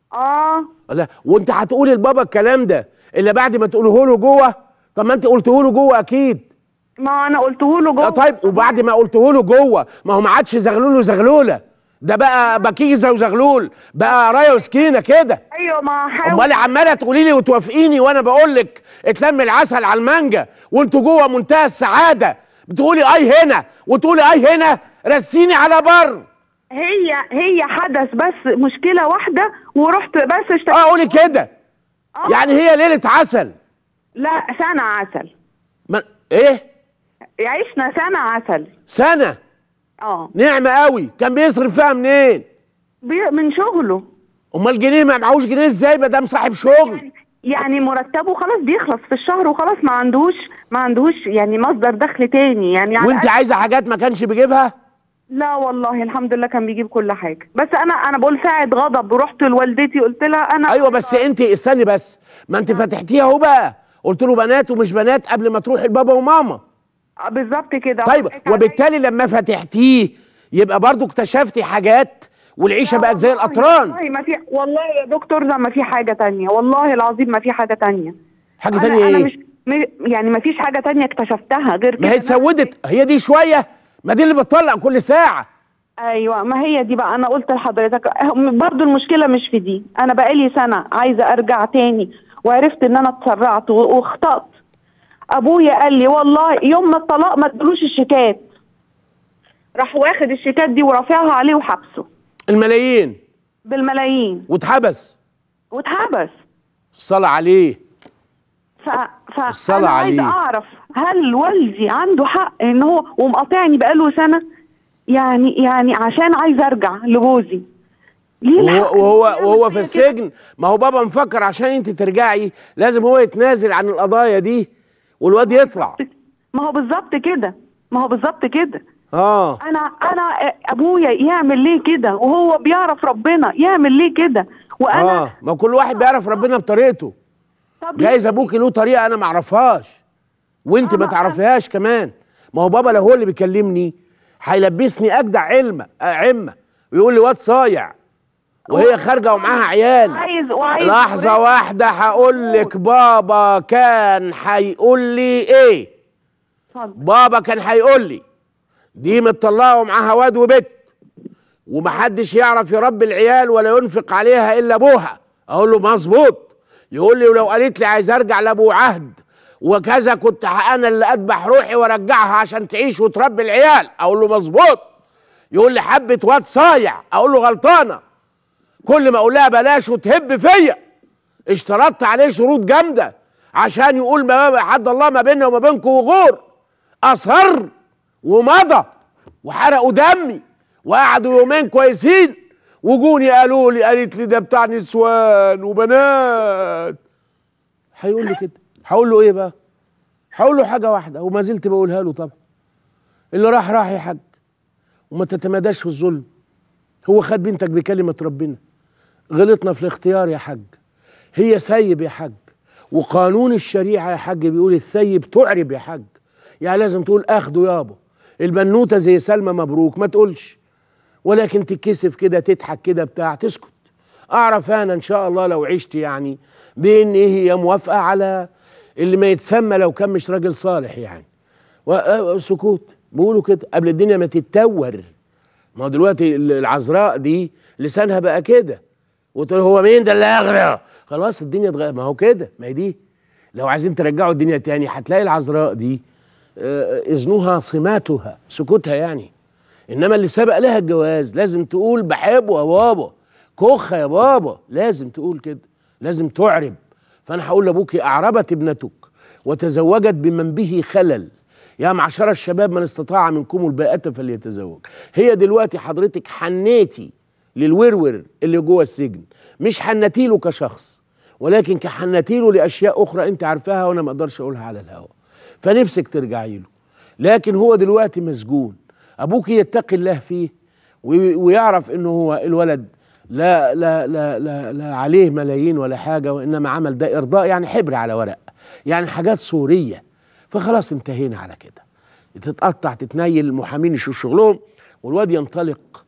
اه لا وانت هتقولي لبابا الكلام ده الا بعد ما تقوله له جوه طب ما انت قلته له جوه اكيد ما انا قلته له جوه آه طيب وبعد ما قلته له جوه ما هو ما عادش زغلول وزغلوله ده بقى بكيزه وزغلول بقى رايه وسكينه كده ايوه ما حاول امال عماله تقولي لي وتوافقيني وانا بقول لك اتلم العسل على المانجا وانتوا جوه منتهى السعاده بتقولي اي هنا وتقولي اي هنا رسيني على بر هي هي حدث بس مشكله واحده ورحت بس اشتغلت اه قولي كده آه. يعني هي ليله عسل لا سنه عسل ما ايه عشنا سنه عسل سنه اه نعمه قوي كان بيصرف فيها منين بي- من شغله امال جنيه ما معهوش جنيه ازاي ما دام صاحب شغل يعني مرتبه خلاص بيخلص في الشهر وخلاص ما عندهوش ما عندهوش يعني مصدر دخل تاني يعني على وانت قد- عايزه حاجات ما كانش بيجيبها لا والله الحمد لله كان بيجيب كل حاجه بس انا انا بقول ساعه غضب رحت لوالدتي قلت لها انا ايوه بس انت استني بس ما انت فتحتيها اهو بقى قلت له بنات ومش بنات قبل ما تروحي لبابا وماما آه، بالظبط كده طيب وقعت عليا. وبالتالي لما فتحتيه يبقى برضو اكتشفتي حاجات والعيشه لا بقت زي والله- القطران والله ما في والله يا دكتور ده ما في حاجه تانية والله العظيم ما في حاجه تانية حاجه أنا تانية أنا ايه مش م- يعني ما فيش حاجه تانية اكتشفتها غير ما هي كده. اتسودت هي دي شويه ما دي اللي بتطلق كل ساعه ايوه ما هي دي بقى انا قلت لحضرتك برضو المشكله مش في دي انا بقالي سنه عايزه ارجع تاني وعرفت ان انا اتسرعت و- واخطات ابويا قال لي والله يوم ما الطلاق ما ادلوش الشيكات راح واخد الشيكات دي ورافعها عليه وحبسه الملايين بالملايين واتحبس واتحبس الصلاه عليه ف ف الصلاة انا عايزه عليه. اعرف هل والدي عنده حق ان هو ومقاطعني بقاله سنه يعني يعني عشان عايزه ارجع لجوزي ليه الحق وهو إنه وهو, يعمل وهو في فيا كده؟ السجن ما هو بابا مفكر عشان انت ترجعي لازم هو يتنازل عن القضايا دي والواد يطلع ما هو بالظبط كده ما هو بالظبط كده اه انا انا ابويا يعمل ليه كده وهو بيعرف ربنا يعمل ليه كده وانا اه ما كل واحد بيعرف ربنا بطريقته طب جايز ابوكي له طريقه انا ما اعرفهاش وانت ما أنا- تعرفيهاش كمان ما هو بابا لو هو اللي بيكلمني هيلبسني اجدع علمه آه عمه ويقول لي واد صايع وهي خارجه ومعاها عيال عايز وعايز لحظه واحده هقول لك بابا كان هيقول لي ايه اتفضل. بابا كان هيقول لي دي مطلقه ومعاها واد وبت ومحدش يعرف يربي العيال ولا ينفق عليها الا ابوها اقول له مظبوط يقول لي ولو قالت لي عايز ارجع لابو عهد وكذا كنت انا اللي اذبح روحي وارجعها عشان تعيش وتربي العيال اقول له مظبوط يقول لي حبه واد صايع اقول له غلطانه كل ما اقول لها بلاش وتهب فيا اشترطت عليه شروط جامده عشان يقول ما حد الله ما بيننا وما بينكم وغور اصر ومضى وحرقوا دمي وقعدوا يومين كويسين وجوني قالوا لي قالت لي ده بتاع نسوان وبنات هيقول لي كده هقول له ايه بقى هقول له حاجه واحده وما زلت بقولها له طبعا اللي راح راح يا حاج وما تتماداش في الظلم هو خد بنتك بكلمة ربنا غلطنا في الاختيار يا حاج هي سيب يا حاج وقانون الشريعة يا حاج بيقول الثيب تعرب يا حاج يعني لازم تقول اخده يابا البنوتة زي سلمى مبروك ما تقولش ولكن تتكسف كده تضحك كده بتاع تسكت اعرف انا ان شاء الله لو عشت يعني بان ايه هي موافقة على اللي ما يتسمى لو كان مش راجل صالح يعني و- آه، سكوت بيقولوا كده قبل الدنيا ما تتور ما هو دلوقتي العذراء دي لسانها بقى كده وتقول هو مين ده اللي اغرى خلاص الدنيا اتغير ما هو كده ما هي دي لو عايزين ترجعوا الدنيا تاني هتلاقي العذراء دي آه، اذنها صماتها سكوتها يعني انما اللي سبق لها الجواز لازم تقول بحبه يا بابا كخه يا بابا لازم تقول كده لازم تعرب فانا هقول لابوك اعربت ابنتك وتزوجت بمن به خلل يا معشر الشباب من استطاع منكم الباءة فليتزوج هي دلوقتي حضرتك حنيتي للورور اللي جوه السجن مش حنتي له كشخص ولكن كحنتي له لاشياء اخرى انت عارفاها وانا ما اقدرش اقولها على الهواء فنفسك ترجعي له لكن هو دلوقتي مسجون ابوك يتقي الله فيه وي- ويعرف انه هو الولد لا لا لا لا, لا عليه ملايين ولا حاجه وانما عمل ده ارضاء يعني حبر على ورق يعني حاجات صوريه فخلاص انتهينا على كده تتقطع تتنيل المحامين يشوفوا شغلهم والواد ينطلق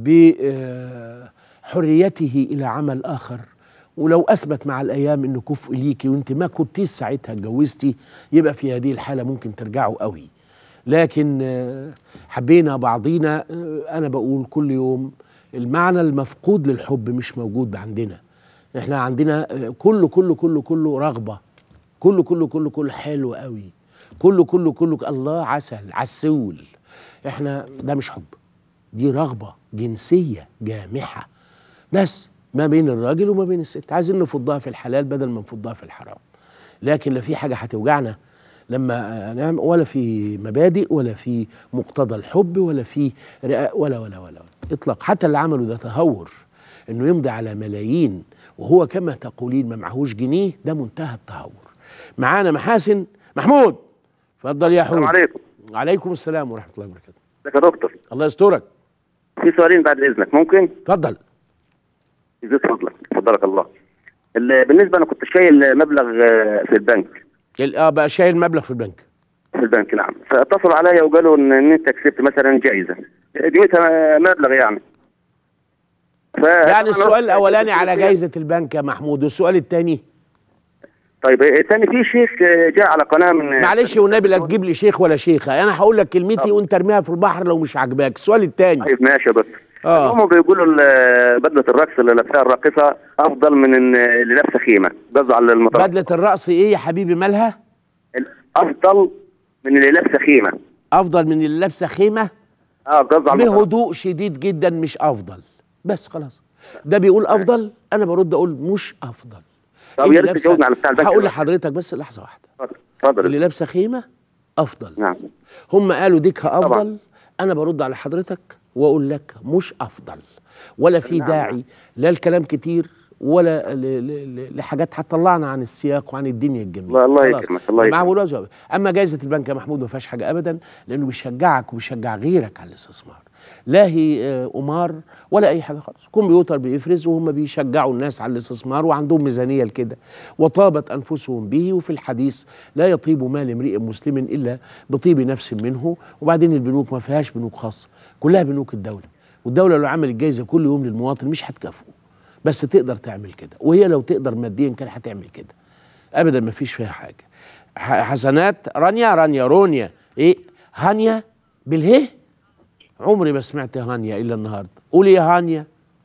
بحريته الى عمل اخر ولو اثبت مع الايام انه كفء ليكي وانت ما كنتيش ساعتها اتجوزتي يبقى في هذه الحاله ممكن ترجعوا قوي لكن آه، حبينا بعضينا آه، انا بقول كل يوم المعنى المفقود للحب مش موجود عندنا احنا عندنا آه، كله كله كله كله رغبه كله كله كله كله حلو قوي كله كله كله الله عسل عسول احنا ده مش حب دي رغبه جنسيه جامحه بس ما بين الراجل وما بين الست عايزين نفضها في الحلال بدل ما نفضها في الحرام لكن لا في حاجه هتوجعنا لما نعمل ولا في مبادئ ولا في مقتضى الحب ولا في رئاء ولا ولا ولا اطلاق حتى اللي عمله ده تهور انه يمضي على ملايين وهو كما تقولين ما معهوش جنيه ده منتهى التهور معانا محاسن محمود اتفضل يا حود السلام عليكم عليكم السلام ورحمه الله وبركاته ازيك يا دكتور الله يسترك في سؤالين بعد اذنك ممكن اتفضل يزيد فضلك فضلك الله ال- بالنسبه انا كنت شايل مبلغ آه، في البنك ال- اه بقى شايل مبلغ في البنك في البنك نعم فاتصلوا عليا وقالوا ان, إن انت كسبت مثلا جائزه قيمتها مبلغ يعني ف... يعني السؤال الاولاني على جائزه البنك يا محمود والسؤال الثاني طيب الثاني في شيخ آه، جاء على قناه من معلش والنبي لا تجيب لي شيخ ولا شيخه انا هقول لك كلمتي وانت ارميها في البحر لو مش عاجباك السؤال الثاني طيب ماشي يا دكتور اه هم بيقولوا ال- بدله الرقص اللي لابسها الراقصه افضل من إن اللي لابسه خيمه قصدي على المطرب بدله الرقص ايه يا حبيبي مالها افضل من اللي لابسه خيمه افضل من اللي لابسه خيمه اه قصدي على المطرب بهدوء شديد جدا مش افضل بس خلاص ده بيقول افضل انا برد اقول مش افضل طب اللي يا ريت لابسة- تجاوبني على بتاع البنك هقول ده. لحضرتك بس لحظه واحده اتفضل اللي لابسه خيمه افضل نعم هم قالوا ديكها افضل طبعا. انا برد على حضرتك واقول لك مش افضل ولا في نعم. داعي لا الكلام كتير ولا ل- ل- ل- لحاجات هتطلعنا عن السياق وعن الدنيا الجميله الله- الله خلاص. يكرمك، الله معاه يكرمك. ولا جواب. اما جائزه البنك يا محمود ما فيهاش حاجه ابدا لانه بيشجعك وبيشجع غيرك على الاستثمار لا هي آه، قمار ولا اي حاجه خالص كمبيوتر بيفرز وهم بيشجعوا الناس على الاستثمار وعندهم ميزانيه لكده وطابت انفسهم به وفي الحديث لا يطيب مال امرئ مسلم الا بطيب نفس منه وبعدين البنوك ما فيهاش بنوك خاصه كلها بنوك الدوله والدوله لو عملت جايزه كل يوم للمواطن مش هتكافئه بس تقدر تعمل كده وهي لو تقدر ماديا كان هتعمل كده ابدا ما فيش فيها حاجه ح- حسنات رانيا رانيا رونيا ايه هانيا بالهه عمري ما سمعت هانيا الا النهارده قولي يا هانيا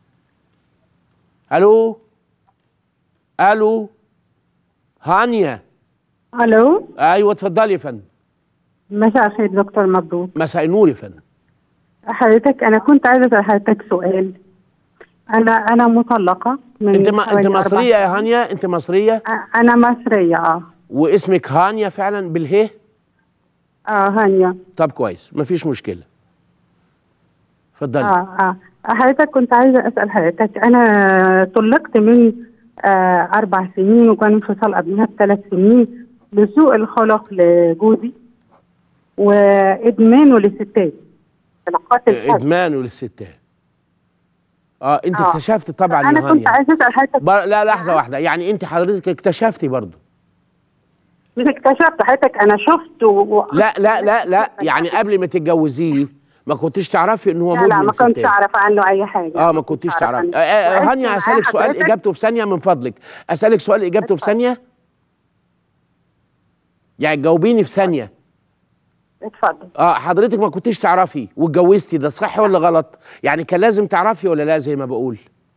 الو الو هانيا الو ايوه اتفضلي يا فندم مساء الخير دكتور مبروك مساء النور يا فندم حضرتك انا كنت عايزه اسال حضرتك سؤال انا انا مطلقه من انت ما انت حوالي أربع مصريه يا سنين. هانيا انت مصريه أ- انا مصريه اه واسمك هانيا فعلا بالهه اه هانيا طب كويس مفيش مشكله اتفضلي اه اه حضرتك كنت عايزه اسال حضرتك انا طلقت من آه اربع سنين وكان انفصال قبلها بثلاث سنين لسوء الخلق لجوزي وادمانه للستات علاقات الحب ادمانه للستات اه انت آه. اكتشفت طبعا انا يا كنت هانيا عايزه اسال حضرتك بر... لا لحظه واحده يعني انت حضرتك اكتشفتي برضو مش اكتشفت حضرتك انا شفت و... لا لا لا لا يعني قبل ما تتجوزيه ما كنتش تعرفي ان هو لا لا مدمن ما كنتش ستات اعرف عنه اي حاجه اه ما كنتش أعرف تعرفي عنه. آه آه وعشت هانيا معاه اسالك سؤال حضرتك. اجابته في ثانيه من فضلك اسالك سؤال اجابته في اتفضل. ثانيه يعني جاوبيني في ثانيه اتفضل اه حضرتك ما كنتش تعرفي واتجوزتي ده صح ولا غلط يعني كان لازم تعرفي ولا لا زي ما بقول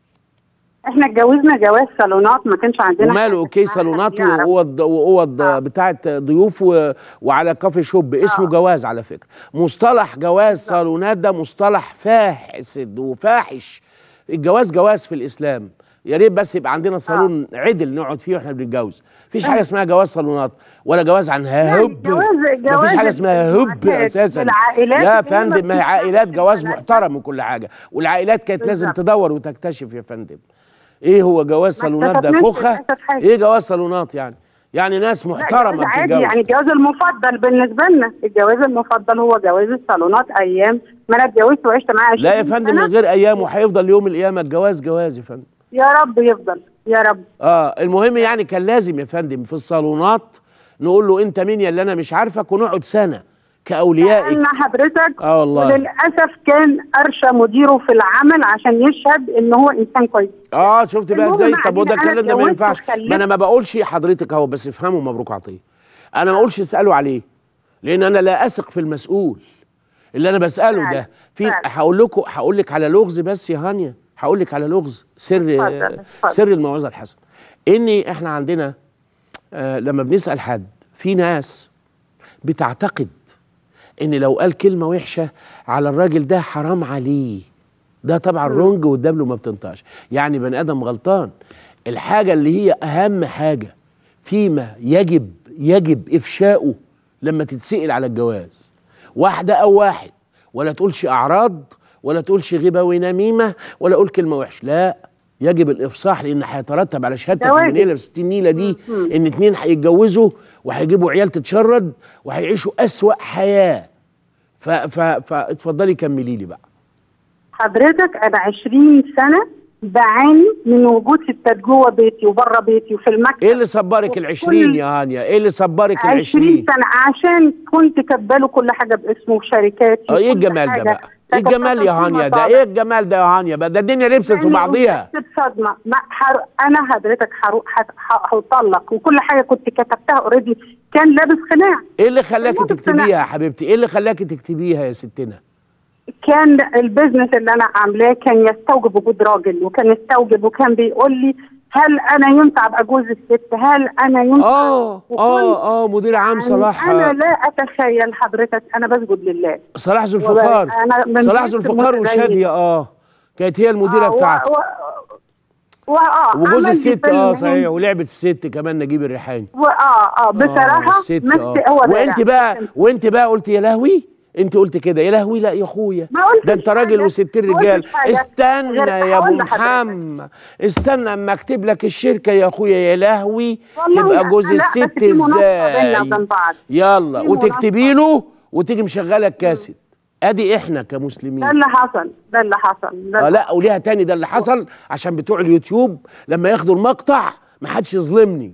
احنا اتجوزنا جواز صالونات ما كانش عندنا وماله حاجة اوكي اسمها صالونات حد يعرف. واوض واوض آه. بتاعت ضيوف و... وعلى كافي شوب اسمه آه. جواز على فكره مصطلح جواز صالونات ده مصطلح فاحسد وفاحش الجواز جواز في الاسلام يا ريت بس يبقى عندنا صالون عدل نقعد فيه واحنا بنتجوز مفيش حاجه اسمها جواز صالونات ولا جواز عن هب جواز- جواز مفيش حاجه اسمها هب المعتاد اساسا للعائلات يا اللي هي ما فندم ما هي بتفتحش عائلات جواز البلد. محترم وكل حاجه والعائلات كانت لازم بالظبط. تدور وتكتشف يا فندم ايه هو جواز ما صالونات ده اكتشفناش كوخه للأسف حاجة. ايه جواز صالونات يعني يعني ناس لا، محترمه جواز عادي بتتجوز يعني الجواز المفضل بالنسبه لنا الجواز المفضل هو جواز الصالونات ايام ما انا اتجوزت وعشت معاه 20 لا يا فندم سنة. من غير ايام وهيفضل يوم القيامه الجواز جواز يا فندم يا رب يفضل يا رب اه المهم يعني كان لازم يا فندم في الصالونات نقول له انت مين يا اللي انا مش عارفك ونقعد سنه كاوليائك سألنا حضرتك اه والله وللاسف كان ارشى مديره في العمل عشان يشهد ان هو انسان كويس اه شفت بقى المهم ازاي ما طب وده علينا، أنا الكلام ده ما اتجوزت ينفعش وخلفت. ما انا ما بقولش حضرتك اهو بس افهموا مبروك عطيه انا ما اقولش اسالوا عليه لان انا لا اثق في المسؤول اللي انا بساله فعلا، ده في فعلا. هقول لكم هقول لك على لغز بس يا هانيا هقول لك على لغز سر اتفضل، اتفضل. سر الموعظه الحسنه اني احنا عندنا آه لما بنسال حد في ناس بتعتقد ان لو قال كلمه وحشه على الراجل ده حرام عليه ده طبعا رونج والدبل ما بتنطقش يعني بني ادم غلطان الحاجه اللي هي اهم حاجه فيما يجب يجب افشاؤه لما تتسال على الجواز واحده او واحد ولا تقولش اعراض ولا تقولش غيبه ونميمه ولا اقول كلمه وحشه لا يجب الافصاح لان هيترتب على شهاده ده واجب. النيله في 60 نيله دي ان اتنين هيتجوزوا وهيجيبوا عيال تتشرد وهيعيشوا اسوا حياه ف- ف- فاتفضلي كملي لي بقى حضرتك انا 20 سنه بعاني من وجود ستات جوه بيتي وبره بيتي وفي المكتب ايه اللي صبرك وكل- العشرين يا هانيا ايه اللي صبرك 20 العشرين سنه عشان كنت كاتباله كل حاجه باسمه وشركاتي اه ايه وكل الجمال ده حاجة. بقى ايه الجمال يا هانيا ده ايه الجمال ده يا هانيا بقى ده الدنيا لبست في يعني بعضيها وجدت بصدمه ما حر... انا حضرتك هروح ح- هطلق وكل حاجه كنت كتبتها اوريدي كان لابس قناع ايه اللي خلاكي الموت تكتبيها اقتناع. يا حبيبتي ايه اللي خلاكي تكتبيها يا ستنا كان البيزنس اللي انا عاملاه كان يستوجب وجود راجل وكان يستوجب وكان بيقول لي هل انا ينفع ابقى جوز الست هل انا ينفع اه وكنت- اه اه مدير عام يعني صلاح انا لا اتخيل حضرتك انا بسجد لله صلاح ذو الفقار أنا من صلاح بيت ذو الفقار متدين. وشاديه اه كانت هي المديره آه، و- بتاعته و... و... اه وجوز عمل الست فيلم اه هند. صحيح ولعبه الست كمان نجيب الريحاني و... اه اه بصراحه آه الست مس اه هو ده وانت يعني. بقى وانت بقى قلت يا لهوي انت قلت كده يا لهوي لا يا اخويا ما قلتش ده انت راجل حاجة. وست ما رجال قلتش حاجة. استنى غير يا ابو هقول لحضرتك. محمد استنى اما اكتب لك الشركه يا اخويا يا لهوي والله تبقى لا، جوز لا، بس الست في مناقصة بيننا ازاي وبين بعض. يلا في وتكتبي له وتيجي مشغله الكاسيت ادي احنا ده كمسلمين اللي حصل ده اللي حصل ده اه لا وليها تاني ده اللي حصل عشان بتوع اليوتيوب لما ياخدوا المقطع ما حدش يظلمني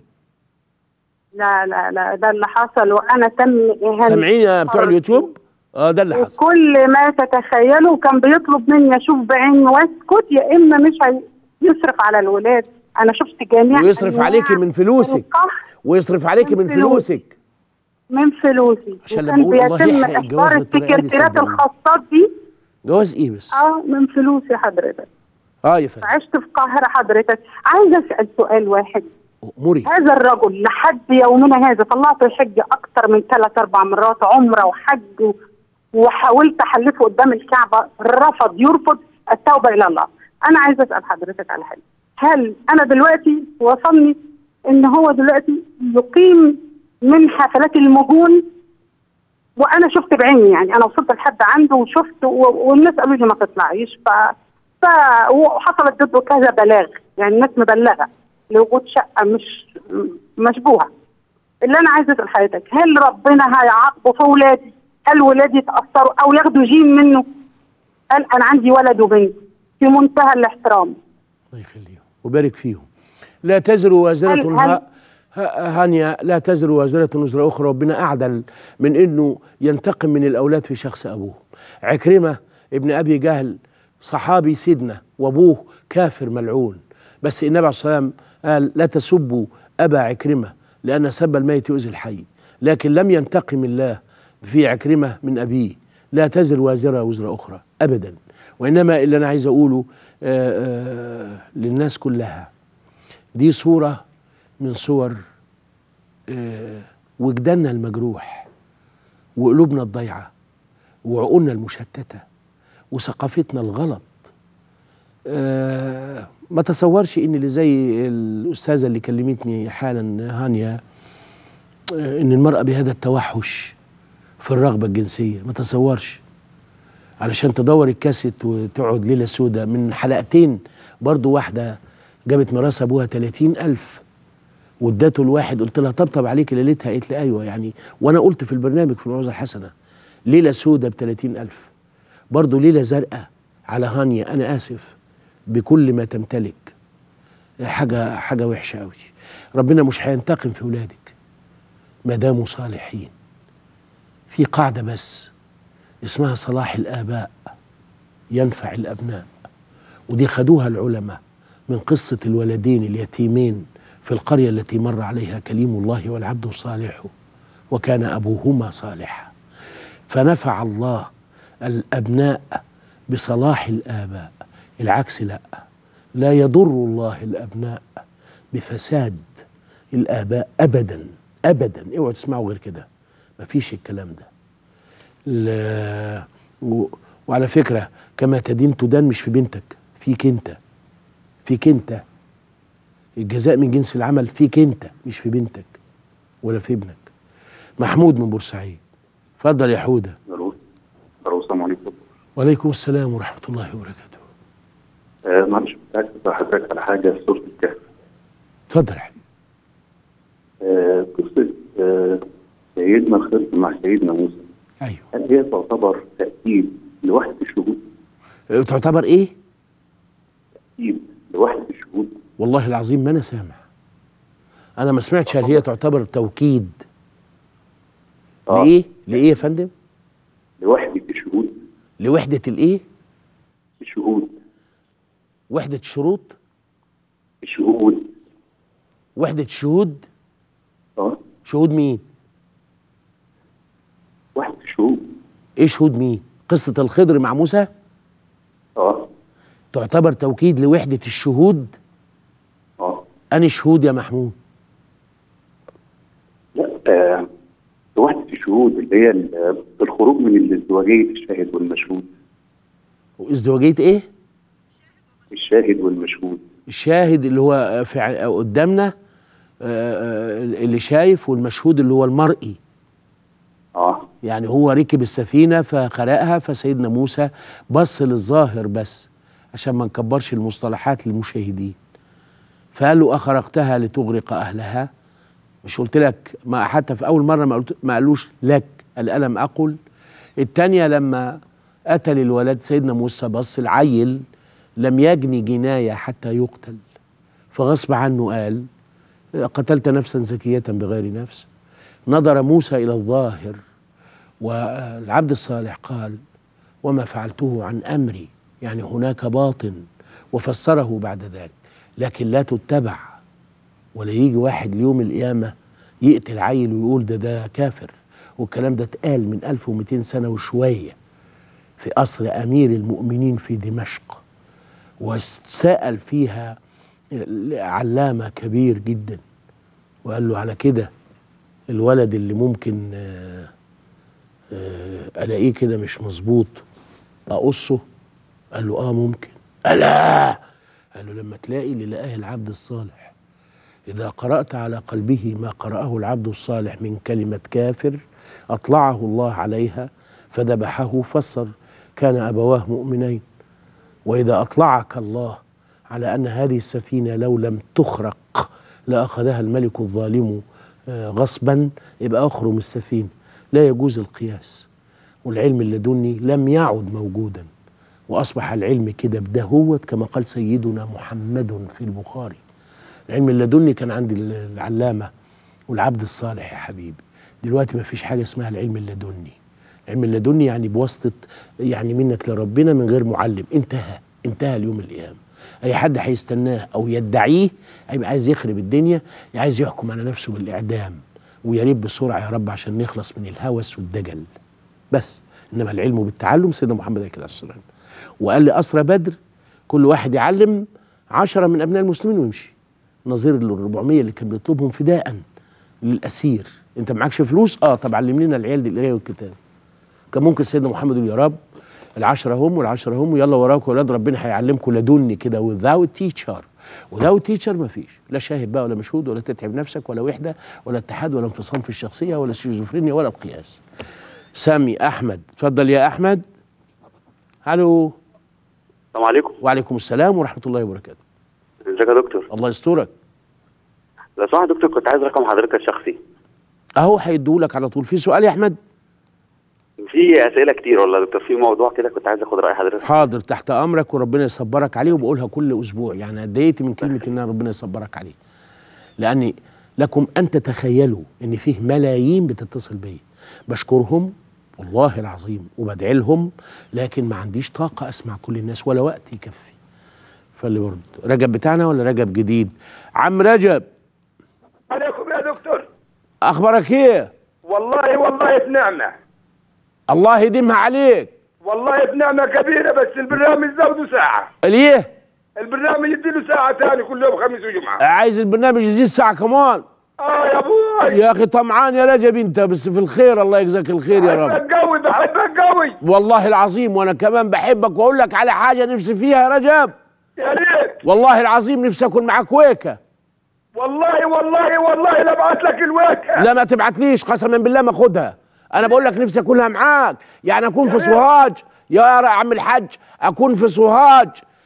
لا لا لا ده اللي حصل وانا تم اهانتي سامعين يا بتوع اليوتيوب اه ده اللي حصل وكل ما تتخيله كان بيطلب مني اشوف بعيني واسكت يا اما مش هيصرف على الولاد انا شفت جميع ويصرف أنواع عليكي من فلوسك القهر ويصرف عليكي من من فلوسي. فلوسك من فلوسي عشان وكان لما أقول الله بيتم يحرق الجواز احضار بالطريقة دي السكرتيرات صدقني. الخاصات دي جواز ايه بس اه من فلوسي حضرتك اه يا فندم عشت في القاهره حضرتك عايزه اسال سؤال واحد مري هذا الرجل لحد يومنا هذا طلعت الحج اكتر من ثلاث اربع مرات عمره وحج و- وحاولت احلفه قدام الكعبه رفض يرفض التوبه الى الله انا عايزه اسال حضرتك على حاجه هل انا دلوقتي وصلني ان هو دلوقتي يقيم من حفلات المجون وانا شفت بعيني يعني انا وصلت لحد عنده وشفت و- والناس قالوا لي ما تطلعيش ف ف وحصلت ضده كذا بلاغ يعني الناس مبلغه لوجود شقه مش م- مشبوهه اللي انا عايزه اسال حضرتك هل ربنا هيعاقبه في اولادي قال ولادي يتاثروا او ياخدوا جين منه قال انا عندي ولد وبنت في منتهى الاحترام الله يخليهم وبارك فيهم لا تزر وازرة هل- ها هل- ها- هانيا لا تزر وازرة وزر أخرى ربنا أعدل من إنه ينتقم من الأولاد في شخص أبوه عكرمة ابن أبي جهل صحابي سيدنا وأبوه كافر ملعون بس النبي عليه الصلاة والسلام قال لا تسبوا أبا عكرمة لأن سب الميت يؤذي الحي لكن لم ينتقم الله في عكرمة من أبيه لا تزر وازرة وزر أخرى أبدا وإنما اللي أنا عايز أقوله آه، آه، للناس كلها دي صورة من صور آه، وجداننا المجروح وقلوبنا الضيعة وعقولنا المشتتة وثقافتنا الغلط آه، ما تصورش ان اللي زي الاستاذه اللي كلمتني حالا هانيا آه، ان المراه بهذا التوحش في الرغبه الجنسيه ما تصورش علشان تدور الكاسيت وتقعد ليله سودة من حلقتين برضو واحده جابت ميراث ابوها 30 ألف وادته الواحد قلت لها طبطب عليك ليلتها قالت لي ايوه يعني وانا قلت في البرنامج في الموعظه الحسنه ليله سودة ب 30 ألف برضه ليله زرقاء على هانيا انا اسف بكل ما تمتلك حاجه حاجه وحشه قوي ربنا مش هينتقم في ولادك ما داموا صالحين في قاعده بس اسمها صلاح الاباء ينفع الابناء ودي خدوها العلماء من قصه الولدين اليتيمين في القريه التي مر عليها كليم الله والعبد الصالح وكان ابوهما صالحا فنفع الله الابناء بصلاح الاباء العكس لا لا يضر الله الابناء بفساد الاباء ابدا ابدا اوعوا تسمعوا غير كده مفيش الكلام ده لا و... وعلى فكره كما تدين تدان مش في بنتك فيك انت فيك انت الجزاء من جنس العمل فيك انت مش في بنتك ولا في ابنك محمود من بورسعيد اتفضل يا حوده الو الو السلام عليكم وعليكم السلام ورحمه الله وبركاته آه معلش كنت عايز اسال حضرتك على حاجه في سوره الكهف اتفضل يا حبيبي آه قصه آه سيدنا الخضر مع سيدنا موسى ايوه هل هي تعتبر تاكيد لوحده الشهود؟ أه، تعتبر ايه تاكيد لوحده الشهود والله العظيم ما انا سامع انا ما سمعتش هل هي تعتبر توكيد آه. لايه لايه يا فندم لوحده الشهود لوحده الايه الشهود وحده الشروط الشهود وحده الشهود اه شهود مين وحده الشهود ايه شهود مين قصه الخضر مع موسى اه تعتبر توكيد لوحده الشهود اه اني شهود يا محمود لا آه لوحده الشهود اللي هي ال- الخروج من الازدواجيه الشاهد والمشهود ازدواجيه ايه الشاهد والمشهود الشاهد اللي هو في ع- قدامنا آه، آه، اللي شايف والمشهود اللي هو المرئي اه يعني هو ركب السفينة فخرقها فسيدنا موسى بص للظاهر بس عشان ما نكبرش المصطلحات للمشاهدين فقال له أخرقتها لتغرق أهلها مش قلت لك ما حتى في أول مرة ما, قلت ما قالوش لك قال ألم أقل التانية لما قتل الولد سيدنا موسى بص العيل لم يجني جناية حتى يقتل فغصب عنه قال قتلت نفسا زكية بغير نفس نظر موسى إلى الظاهر والعبد الصالح قال وما فعلته عن أمري يعني هناك باطن وفسره بعد ذلك لكن لا تتبع ولا يجي واحد ليوم القيامة يقتل عيل ويقول ده ده كافر والكلام ده اتقال من 1200 سنة وشوية في قصر أمير المؤمنين في دمشق وسأل فيها علامة كبير جدا وقال له على كده الولد اللي ممكن آه، آه، الاقيه كده مش مظبوط اقصه قال له اه ممكن الا قال له لما تلاقي اللي لقاه العبد الصالح اذا قرات على قلبه ما قراه العبد الصالح من كلمه كافر اطلعه الله عليها فذبحه فسر كان ابواه مؤمنين واذا اطلعك الله على ان هذه السفينه لو لم تخرق لاخذها الملك الظالم آه، غصبا يبقى اخرم السفينه لا يجوز القياس والعلم اللدني لم يعد موجودا واصبح العلم كده بدهوت كما قال سيدنا محمد في البخاري العلم اللدني كان عند العلامه والعبد الصالح يا حبيبي دلوقتي ما فيش حاجه اسمها العلم اللدني العلم اللدني يعني بواسطه يعني منك لربنا من غير معلم انتهى انتهى اليوم القيامه اي حد هيستناه او يدعيه هيبقى عايز يخرب الدنيا عايز يحكم على نفسه بالاعدام ويا ريت بسرعه يا رب عشان نخلص من الهوس والدجل بس انما العلم بالتعلم سيدنا محمد عليه الصلاه والسلام وقال لأسرى بدر كل واحد يعلم عشرة من أبناء المسلمين ويمشي نظير ال 400 اللي كان بيطلبهم فداء للأسير أنت معكش فلوس؟ أه طب علم لنا العيال دي القراية والكتاب كان ممكن سيدنا محمد يقول يا رب العشرة هم والعشرة هم ويلا وراكم ولاد ربنا هيعلمكم لدني كده without teacher without teacher مفيش لا شاهد بقى ولا مشهود ولا تتعب نفسك ولا وحدة ولا اتحاد ولا انفصام في الشخصية ولا سكيزوفرينيا ولا القياس سامي أحمد اتفضل يا أحمد الو السلام عليكم وعليكم السلام ورحمه الله وبركاته ازيك يا دكتور الله يسترك لو سمحت يا دكتور كنت عايز رقم حضرتك الشخصي اهو هيديهولك على طول في سؤال يا احمد في اسئله كتير والله يا دكتور في موضوع كده كنت عايز اخد راي حضرتك حاضر تحت امرك وربنا يصبرك عليه وبقولها كل اسبوع يعني اتضايقت من كلمه ان ربنا يصبرك عليه لاني لكم ان تتخيلوا ان فيه ملايين بتتصل بيا بشكرهم والله العظيم وبدعي لهم لكن ما عنديش طاقة أسمع كل الناس ولا وقت يكفي فاللي برد رجب بتاعنا ولا رجب جديد عم رجب عليكم يا دكتور أخبارك إيه والله والله في نعمة الله يديمها عليك والله في نعمة كبيرة بس البرنامج زوده ساعة ليه البرنامج يديله ساعة تاني كل يوم خميس وجمعة عايز البرنامج يزيد ساعة كمان اه يا ابوي يا اخي طمعان يا رجب انت بس في الخير الله يجزاك الخير يا رب بحبك قوي بحبك قوي والله العظيم وانا كمان بحبك واقول لك على حاجه نفسي فيها يا رجب يا ريت والله العظيم نفسي اكون معاك ويكه والله والله والله لا ابعت لك الويكة لا ما تبعتليش قسما بالله ما اخدها انا بقول لك نفسي اكونها معاك يعني اكون في سوهاج يا عم الحاج اكون في سوهاج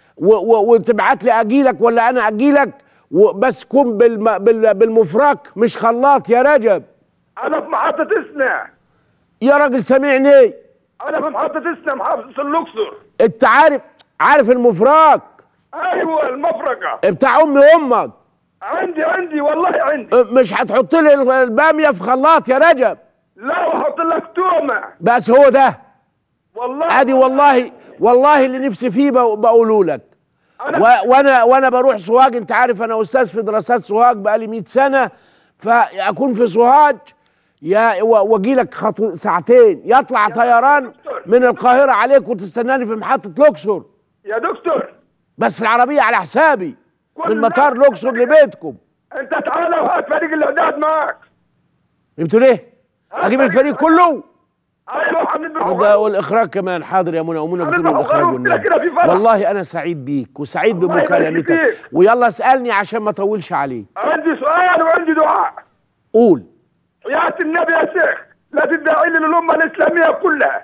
وتبعت لي اجي لك ولا انا اجي لك وبس كن بالم... بال... بالمفرك مش خلاط يا رجب انا في محطة اسنا يا راجل سامعني انا في محطة اسنا محافظة الاقصر انت عارف عارف المفرك ايوه المفرقة بتاع امي وامك عندي عندي والله عندي مش هتحط لي الباميه في خلاط يا رجب لا وحط لك تومه بس هو ده والله ادي والله والله اللي نفسي فيه بقوله لك أنا و... وانا وانا بروح سوهاج انت عارف انا استاذ في دراسات سوهاج بقالي 100 سنه فاكون في سوهاج يا واجي لك خطو ساعتين يطلع طيران من القاهره عليك وتستناني في محطه الاقصر يا دكتور بس العربيه على حسابي من مطار الاقصر لبيتكم انت تعالى وهات فريق الاعداد معاك جبتوا ليه؟ اجيب الفريق كله ايوه حبيبي وده والاخراج كمان حاضر يا منى ومنى بتقول الاخراج والنبي والله انا سعيد بيك وسعيد بمكالمتك ويلا اسالني عشان ما اطولش عليك عندي سؤال وعندي دعاء قول يا النبي يا شيخ لا تدعي لي للامه الاسلاميه كلها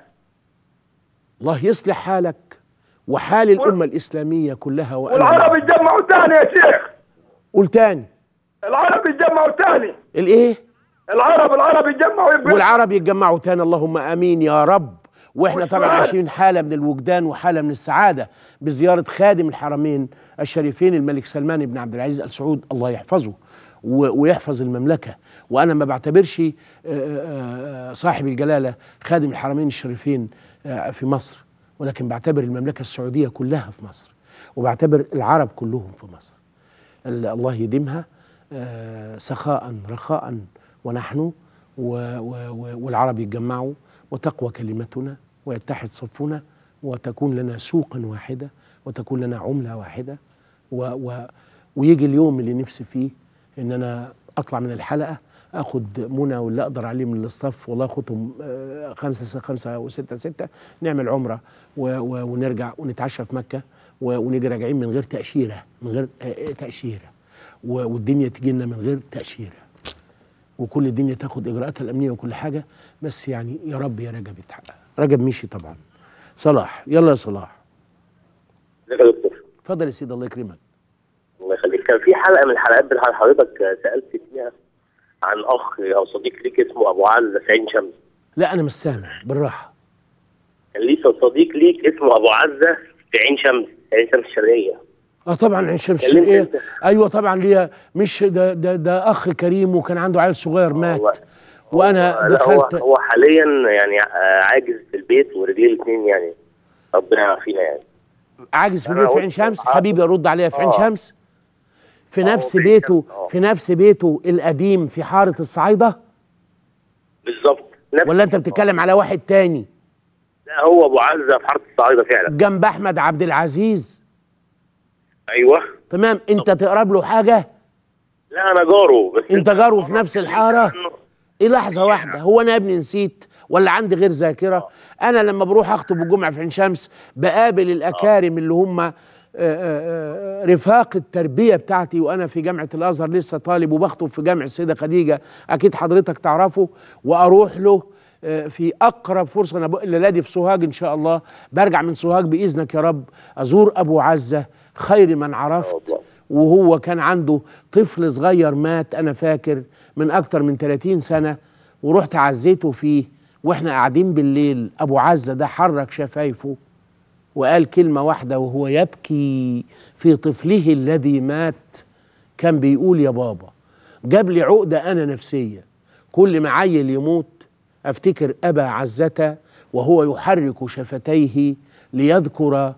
الله يصلح حالك وحال الامه الاسلاميه كلها وأنا والعرب يتجمعوا تاني يا شيخ قول تاني العرب يتجمعوا تاني الايه العرب العرب يتجمعوا يبقى والعرب يتجمعوا تاني اللهم امين يا رب واحنا طبعا عايشين حاله من الوجدان وحاله من السعاده بزياره خادم الحرمين الشريفين الملك سلمان بن عبد العزيز ال سعود الله يحفظه ويحفظ المملكه وانا ما بعتبرش صاحب الجلاله خادم الحرمين الشريفين في مصر ولكن بعتبر المملكه السعوديه كلها في مصر وبعتبر العرب كلهم في مصر الله يديمها سخاء رخاء ونحن والعرب يتجمعوا وتقوى كلمتنا ويتحد صفنا وتكون لنا سوقا واحدة وتكون لنا عملة واحدة و و ويجي اليوم اللي نفسي فيه ان انا اطلع من الحلقة اخد منى واللي اقدر عليه من الاستاف والله اخدهم خمسة خمسة وستة ستة نعمل عمرة و و ونرجع ونتعشى في مكة ونيجي راجعين من غير تأشيرة من غير تأشيرة والدنيا تجي لنا من غير تأشيرة وكل الدنيا تاخد اجراءاتها الامنيه وكل حاجه بس يعني يا رب يا رجب يتحقق رجب مشي طبعا صلاح يلا يا صلاح ازيك يا دكتور اتفضل يا سيدي الله يكرمك الله يخليك كان في حلقه من الحلقات بتاعت حضرتك سالت فيها عن اخ او صديق ليك اسمه ابو علي سعيد شمس لا انا مش سامع بالراحه كان ليه صديق ليك اسمه ابو عزه في عين شمس عين شمس الشرقيه اه طبعا عين شمس كلمت الشرقيه انت. ايوه طبعا ليا مش ده ده ده اخ كريم وكان عنده عيل صغير مات وانا لا هو دخلت هو حاليا يعني آه، عاجز في البيت ورجليه الاثنين يعني ربنا يعافينا يعني عاجز في أنا البيت في قلت- عين شمس آه. حبيبي ارد عليها في عين آه. شمس في آه، نفس هو في عين بيته شمس، آه. في نفس بيته القديم في حاره الصعايده بالظبط نفس ولا انت بتتكلم على واحد تاني لا هو ابو عزه في حاره الصعايده فعلا جنب احمد عبد العزيز ايوه تمام انت تقرب له حاجه لا انا جاره بس انت جاره في نفس الحاره ايه لحظه واحده هو انا يا ابني نسيت ولا عندي غير ذاكره انا لما بروح اخطب الجمعه في عين شمس بقابل الاكارم اللي هم آه، آه، آه، رفاق التربيه بتاعتي وانا في جامعه الازهر لسه طالب وبخطب في جامع السيده خديجه اكيد حضرتك تعرفه واروح له آه، في اقرب فرصه انا بق- الليله دي في سوهاج ان شاء الله برجع من سوهاج باذنك يا رب ازور ابو عزه خير من عرفت وهو كان عنده طفل صغير مات انا فاكر من اكتر من 30 سنه ورحت عزيته فيه واحنا قاعدين بالليل ابو عزه ده حرك شفايفه وقال كلمه واحده وهو يبكي في طفله الذي مات كان بيقول يا بابا جاب لي عقده انا نفسيه كل ما عيل يموت افتكر ابا عزه وهو يحرك شفتيه ليذكر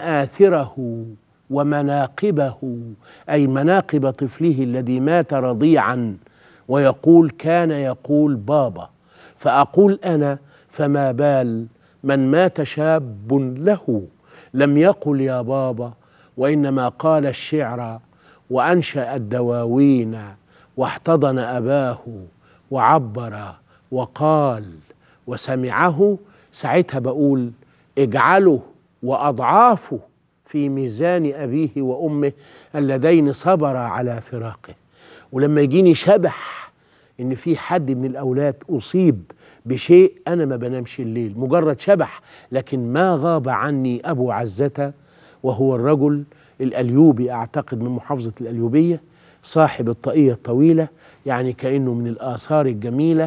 مآثره ومناقبه اي مناقب طفله الذي مات رضيعا ويقول كان يقول بابا فاقول انا فما بال من مات شاب له لم يقل يا بابا وانما قال الشعر وانشا الدواوين واحتضن اباه وعبر وقال وسمعه ساعتها بقول اجعله واضعافه في ميزان ابيه وامه اللذين صبرا على فراقه ولما يجيني شبح ان في حد من الاولاد اصيب بشيء انا ما بنامش الليل مجرد شبح لكن ما غاب عني ابو عزه وهو الرجل الاليوبي اعتقد من محافظه الاليوبيه صاحب الطاقيه الطويله يعني كانه من الاثار الجميله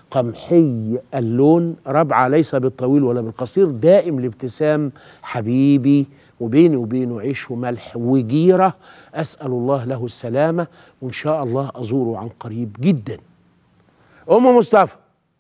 قمحي اللون ربعه ليس بالطويل ولا بالقصير دائم الابتسام حبيبي وبيني وبينه عيش وملح وجيره اسال الله له السلامه وان شاء الله ازوره عن قريب جدا ام مصطفى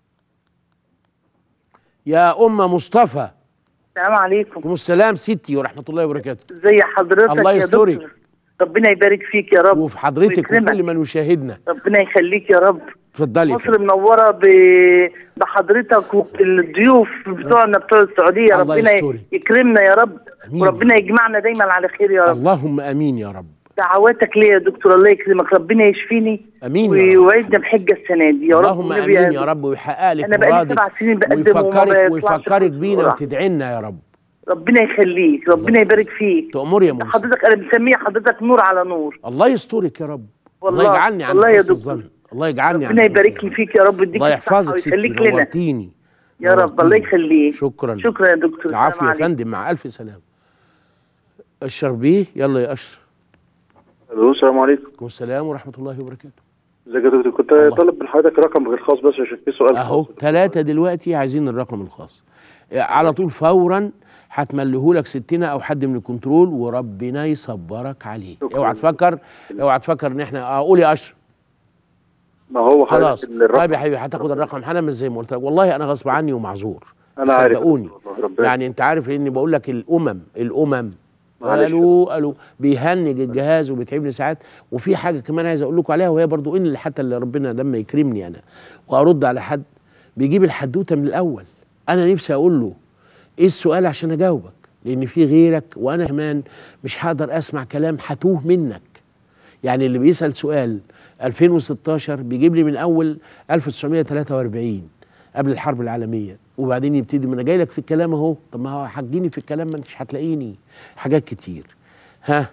يا ام مصطفى السلام عليكم عليكم السلام ستي ورحمه الله وبركاته ازي حضرتك الله يا يسترك. دكتور ربنا يبارك فيك يا رب وفي حضرتك ويكرمك. وكل من يشاهدنا ربنا يخليك يا رب اتفضلي يا مصر منوره ب... بحضرتك وبالضيوف بتوعنا بتوع السعوديه الله ربنا يسترك. يكرمنا يا رب أمين. وربنا يجمعنا دايما على خير يا رب اللهم امين يا رب دعواتك ليا يا دكتور الله يكرمك ربنا يشفيني امين يا رب ويوعدنا بحجه السنه دي يا رب اللهم والنبي امين يا رب ويحقق لك انا بقالي مرادك سبع سنين بقدم وما ويفكرك بيطلعش ويفكرك فلوس بينا بسرعة. وتدعي لنا يا رب ربنا يخليك ربنا يبارك فيك تأمر يا منى حضرتك انا مسميه حضرتك نور على نور الله يسترك يا رب والله الله يجعلني عند والله يا حسن دكتور. الظن الله يجعلني ربنا عند حسن يبارك لي فيك يا رب يديك الله الصحة يحفظك ستي ويخليك لنا نورتيني يا رب الله يخليك شكرا شكرا يا دكتور العفو السلام يا عليكم. فندم مع الف سلامه اشرف بيه يلا يا اشرف الو السلام عليكم عليكم السلام ورحمه الله وبركاته ازيك يا دكتور كنت طالب من حضرتك رقم غير خاص بس عشان في سؤال اهو ثلاثة دلوقتي عايزين الرقم الخاص على طول فورا هتملهولك ستنا او حد من الكنترول وربنا يصبرك عليه اوعى تفكر اوعى تفكر ان احنا اقول يا اشرف ما هو حضرتك خلاص إن الرقم طيب يا حبيبي هتاخد الرقم حالا مش زي ما قلت لك والله انا غصب عني ومعذور انا عارف صدقوني والله ربنا يعني انت عارف لاني بقول لك الامم الامم معلش. الو الو بيهنج الجهاز وبيتعبني ساعات وفي حاجه كمان عايز اقول لكم عليها وهي برضو ان اللي حتى اللي ربنا لما يكرمني انا وارد على حد بيجيب الحدوته من الاول انا نفسي اقول له ايه السؤال عشان اجاوبك لان في غيرك وانا كمان مش هقدر اسمع كلام هتوه منك يعني اللي بيسال سؤال 2016 بيجيب لي من اول 1943 قبل الحرب العالميه وبعدين يبتدي ما انا جاي لك في الكلام اهو طب ما هو هتجيني في الكلام ما انتش هتلاقيني حاجات كتير ها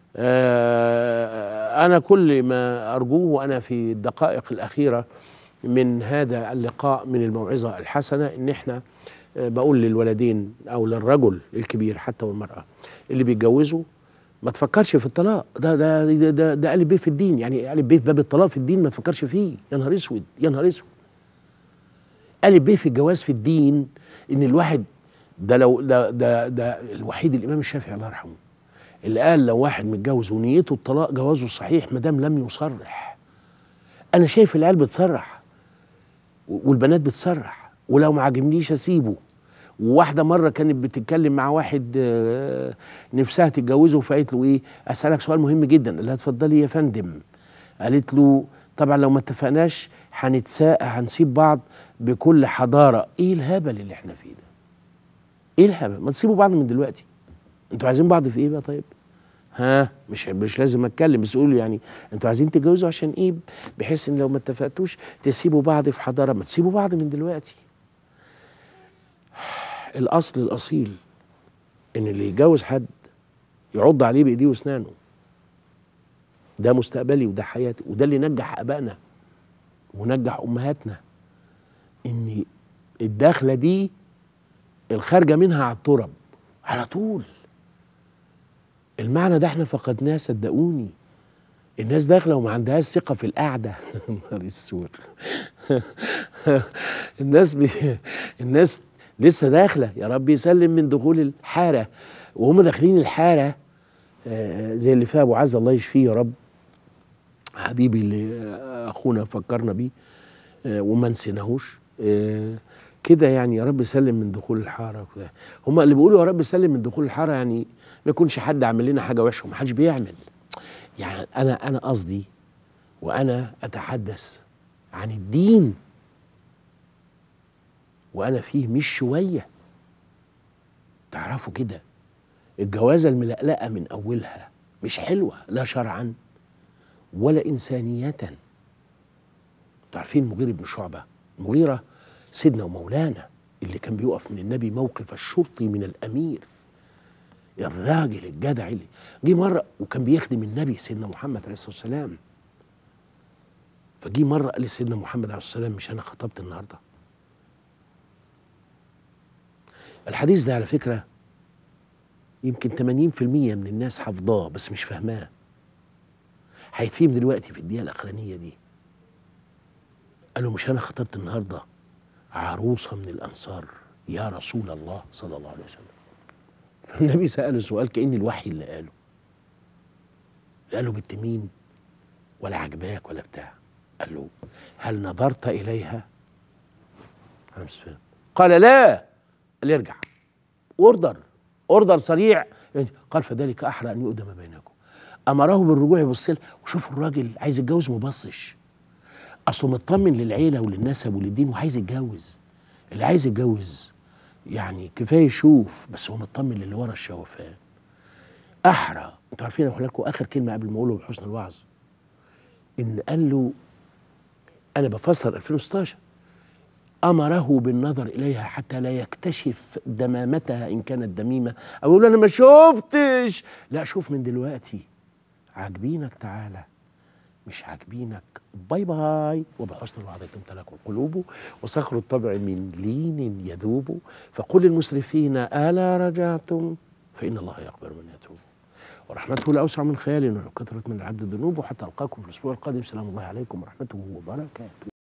آه انا كل ما ارجوه وانا في الدقائق الاخيره من هذا اللقاء من الموعظه الحسنه ان احنا آه، بقول للولدين او للرجل الكبير حتى والمراه اللي بيتجوزوا ما تفكرش في الطلاق ده ده ده ده, ده قلب بيه في الدين يعني قلب بيه في باب الطلاق في الدين ما تفكرش فيه يا نهار اسود يا نهار اسود قلب بيه في الجواز في الدين ان الواحد ده لو ده ده ده الوحيد الامام الشافعي الله يرحمه اللي قال لو واحد متجوز ونيته الطلاق جوازه صحيح ما دام لم يصرح انا شايف العيال بتصرح والبنات بتصرح ولو ما عجبنيش اسيبه وواحده مره كانت بتتكلم مع واحد آه، نفسها تتجوزه فقالت له ايه اسالك سؤال مهم جدا قال لها اتفضلي يا فندم قالت له طبعا لو ما اتفقناش هنتساء هنسيب بعض بكل حضاره ايه الهبل اللي احنا فيه ده ايه الهبل ما تسيبوا بعض من دلوقتي انتوا عايزين بعض في ايه بقى طيب ها مش مش لازم اتكلم بس قولوا يعني انتوا عايزين تتجوزوا عشان ايه بحيث ان لو ما اتفقتوش تسيبوا بعض في حضاره ما تسيبوا بعض من دلوقتي الاصل الاصيل ان اللي يتجوز حد يعض عليه بايديه واسنانه ده مستقبلي وده حياتي وده اللي نجح ابائنا ونجح امهاتنا ان الداخله دي الخارجه منها على الترب على طول المعنى ده احنا فقدناه صدقوني الناس داخله وما عندهاش ثقه في القعده نهار السود الناس بي... الناس لسه داخله يا رب يسلم من دخول الحاره وهم داخلين الحاره آه، زي اللي فيها ابو عز الله يشفيه يا رب حبيبي اللي آه، اخونا فكرنا بيه آه، وما نسيناهوش آه، كده يعني يا رب سلم من دخول الحاره وكده هم اللي بيقولوا يا رب سلم من دخول الحاره يعني ما يكونش حد عمل لنا حاجه وحشه وما حدش بيعمل يعني انا انا قصدي وانا اتحدث عن الدين وانا فيه مش شويه تعرفوا كده الجوازه الملقلقه من اولها مش حلوه لا شرعا ولا انسانيه تعرفين المغيرة بن شعبه المغيرة سيدنا ومولانا اللي كان بيقف من النبي موقف الشرطي من الامير الراجل الجدع اللي جه مره وكان بيخدم النبي سيدنا محمد عليه الصلاه والسلام فجي مره قال لسيدنا محمد عليه الصلاه والسلام مش انا خطبت النهارده الحديث ده على فكره يمكن 80% من الناس حافظاه بس مش فاهماه هيتفهم دلوقتي في الدقيقه الاخرانيه دي قال له مش انا خطبت النهارده عروسه من الانصار يا رسول الله صلى الله عليه وسلم فالنبي سأله سؤال كأن الوحي اللي قاله قال له بنت مين ولا عجباك ولا بتاع قال له هل نظرت إليها أنا مش فاهم قال لا قال يرجع اوردر اوردر سريع قال فذلك أحرى أن يؤدم بينكم أمره بالرجوع يبص لها وشوف الراجل عايز يتجوز مبصش أصله مطمن للعيلة وللنسب وللدين وعايز يتجوز اللي عايز يتجوز يعني كفايه يشوف بس هو مطمن للي ورا الشوفان احرى انتوا عارفين اقول لكم اخر كلمه قبل ما اقوله بحسن الوعظ ان قال له انا بفسر 2016 امره بالنظر اليها حتى لا يكتشف دمامتها ان كانت دميمه او يقول انا ما شفتش لا شوف من دلوقتي عاجبينك تعالى مش عاجبينك باي باي وبحسن الوعظ تمتلك القلوب وصخر الطبع من لين يذوب فقل للمسرفين ألا رجعتم فإن الله يقبل من يتوب ورحمته لأوسع من خيال ولو كثرت من العبد ذنوبه حتى ألقاكم في الأسبوع القادم سلام الله عليكم ورحمته وبركاته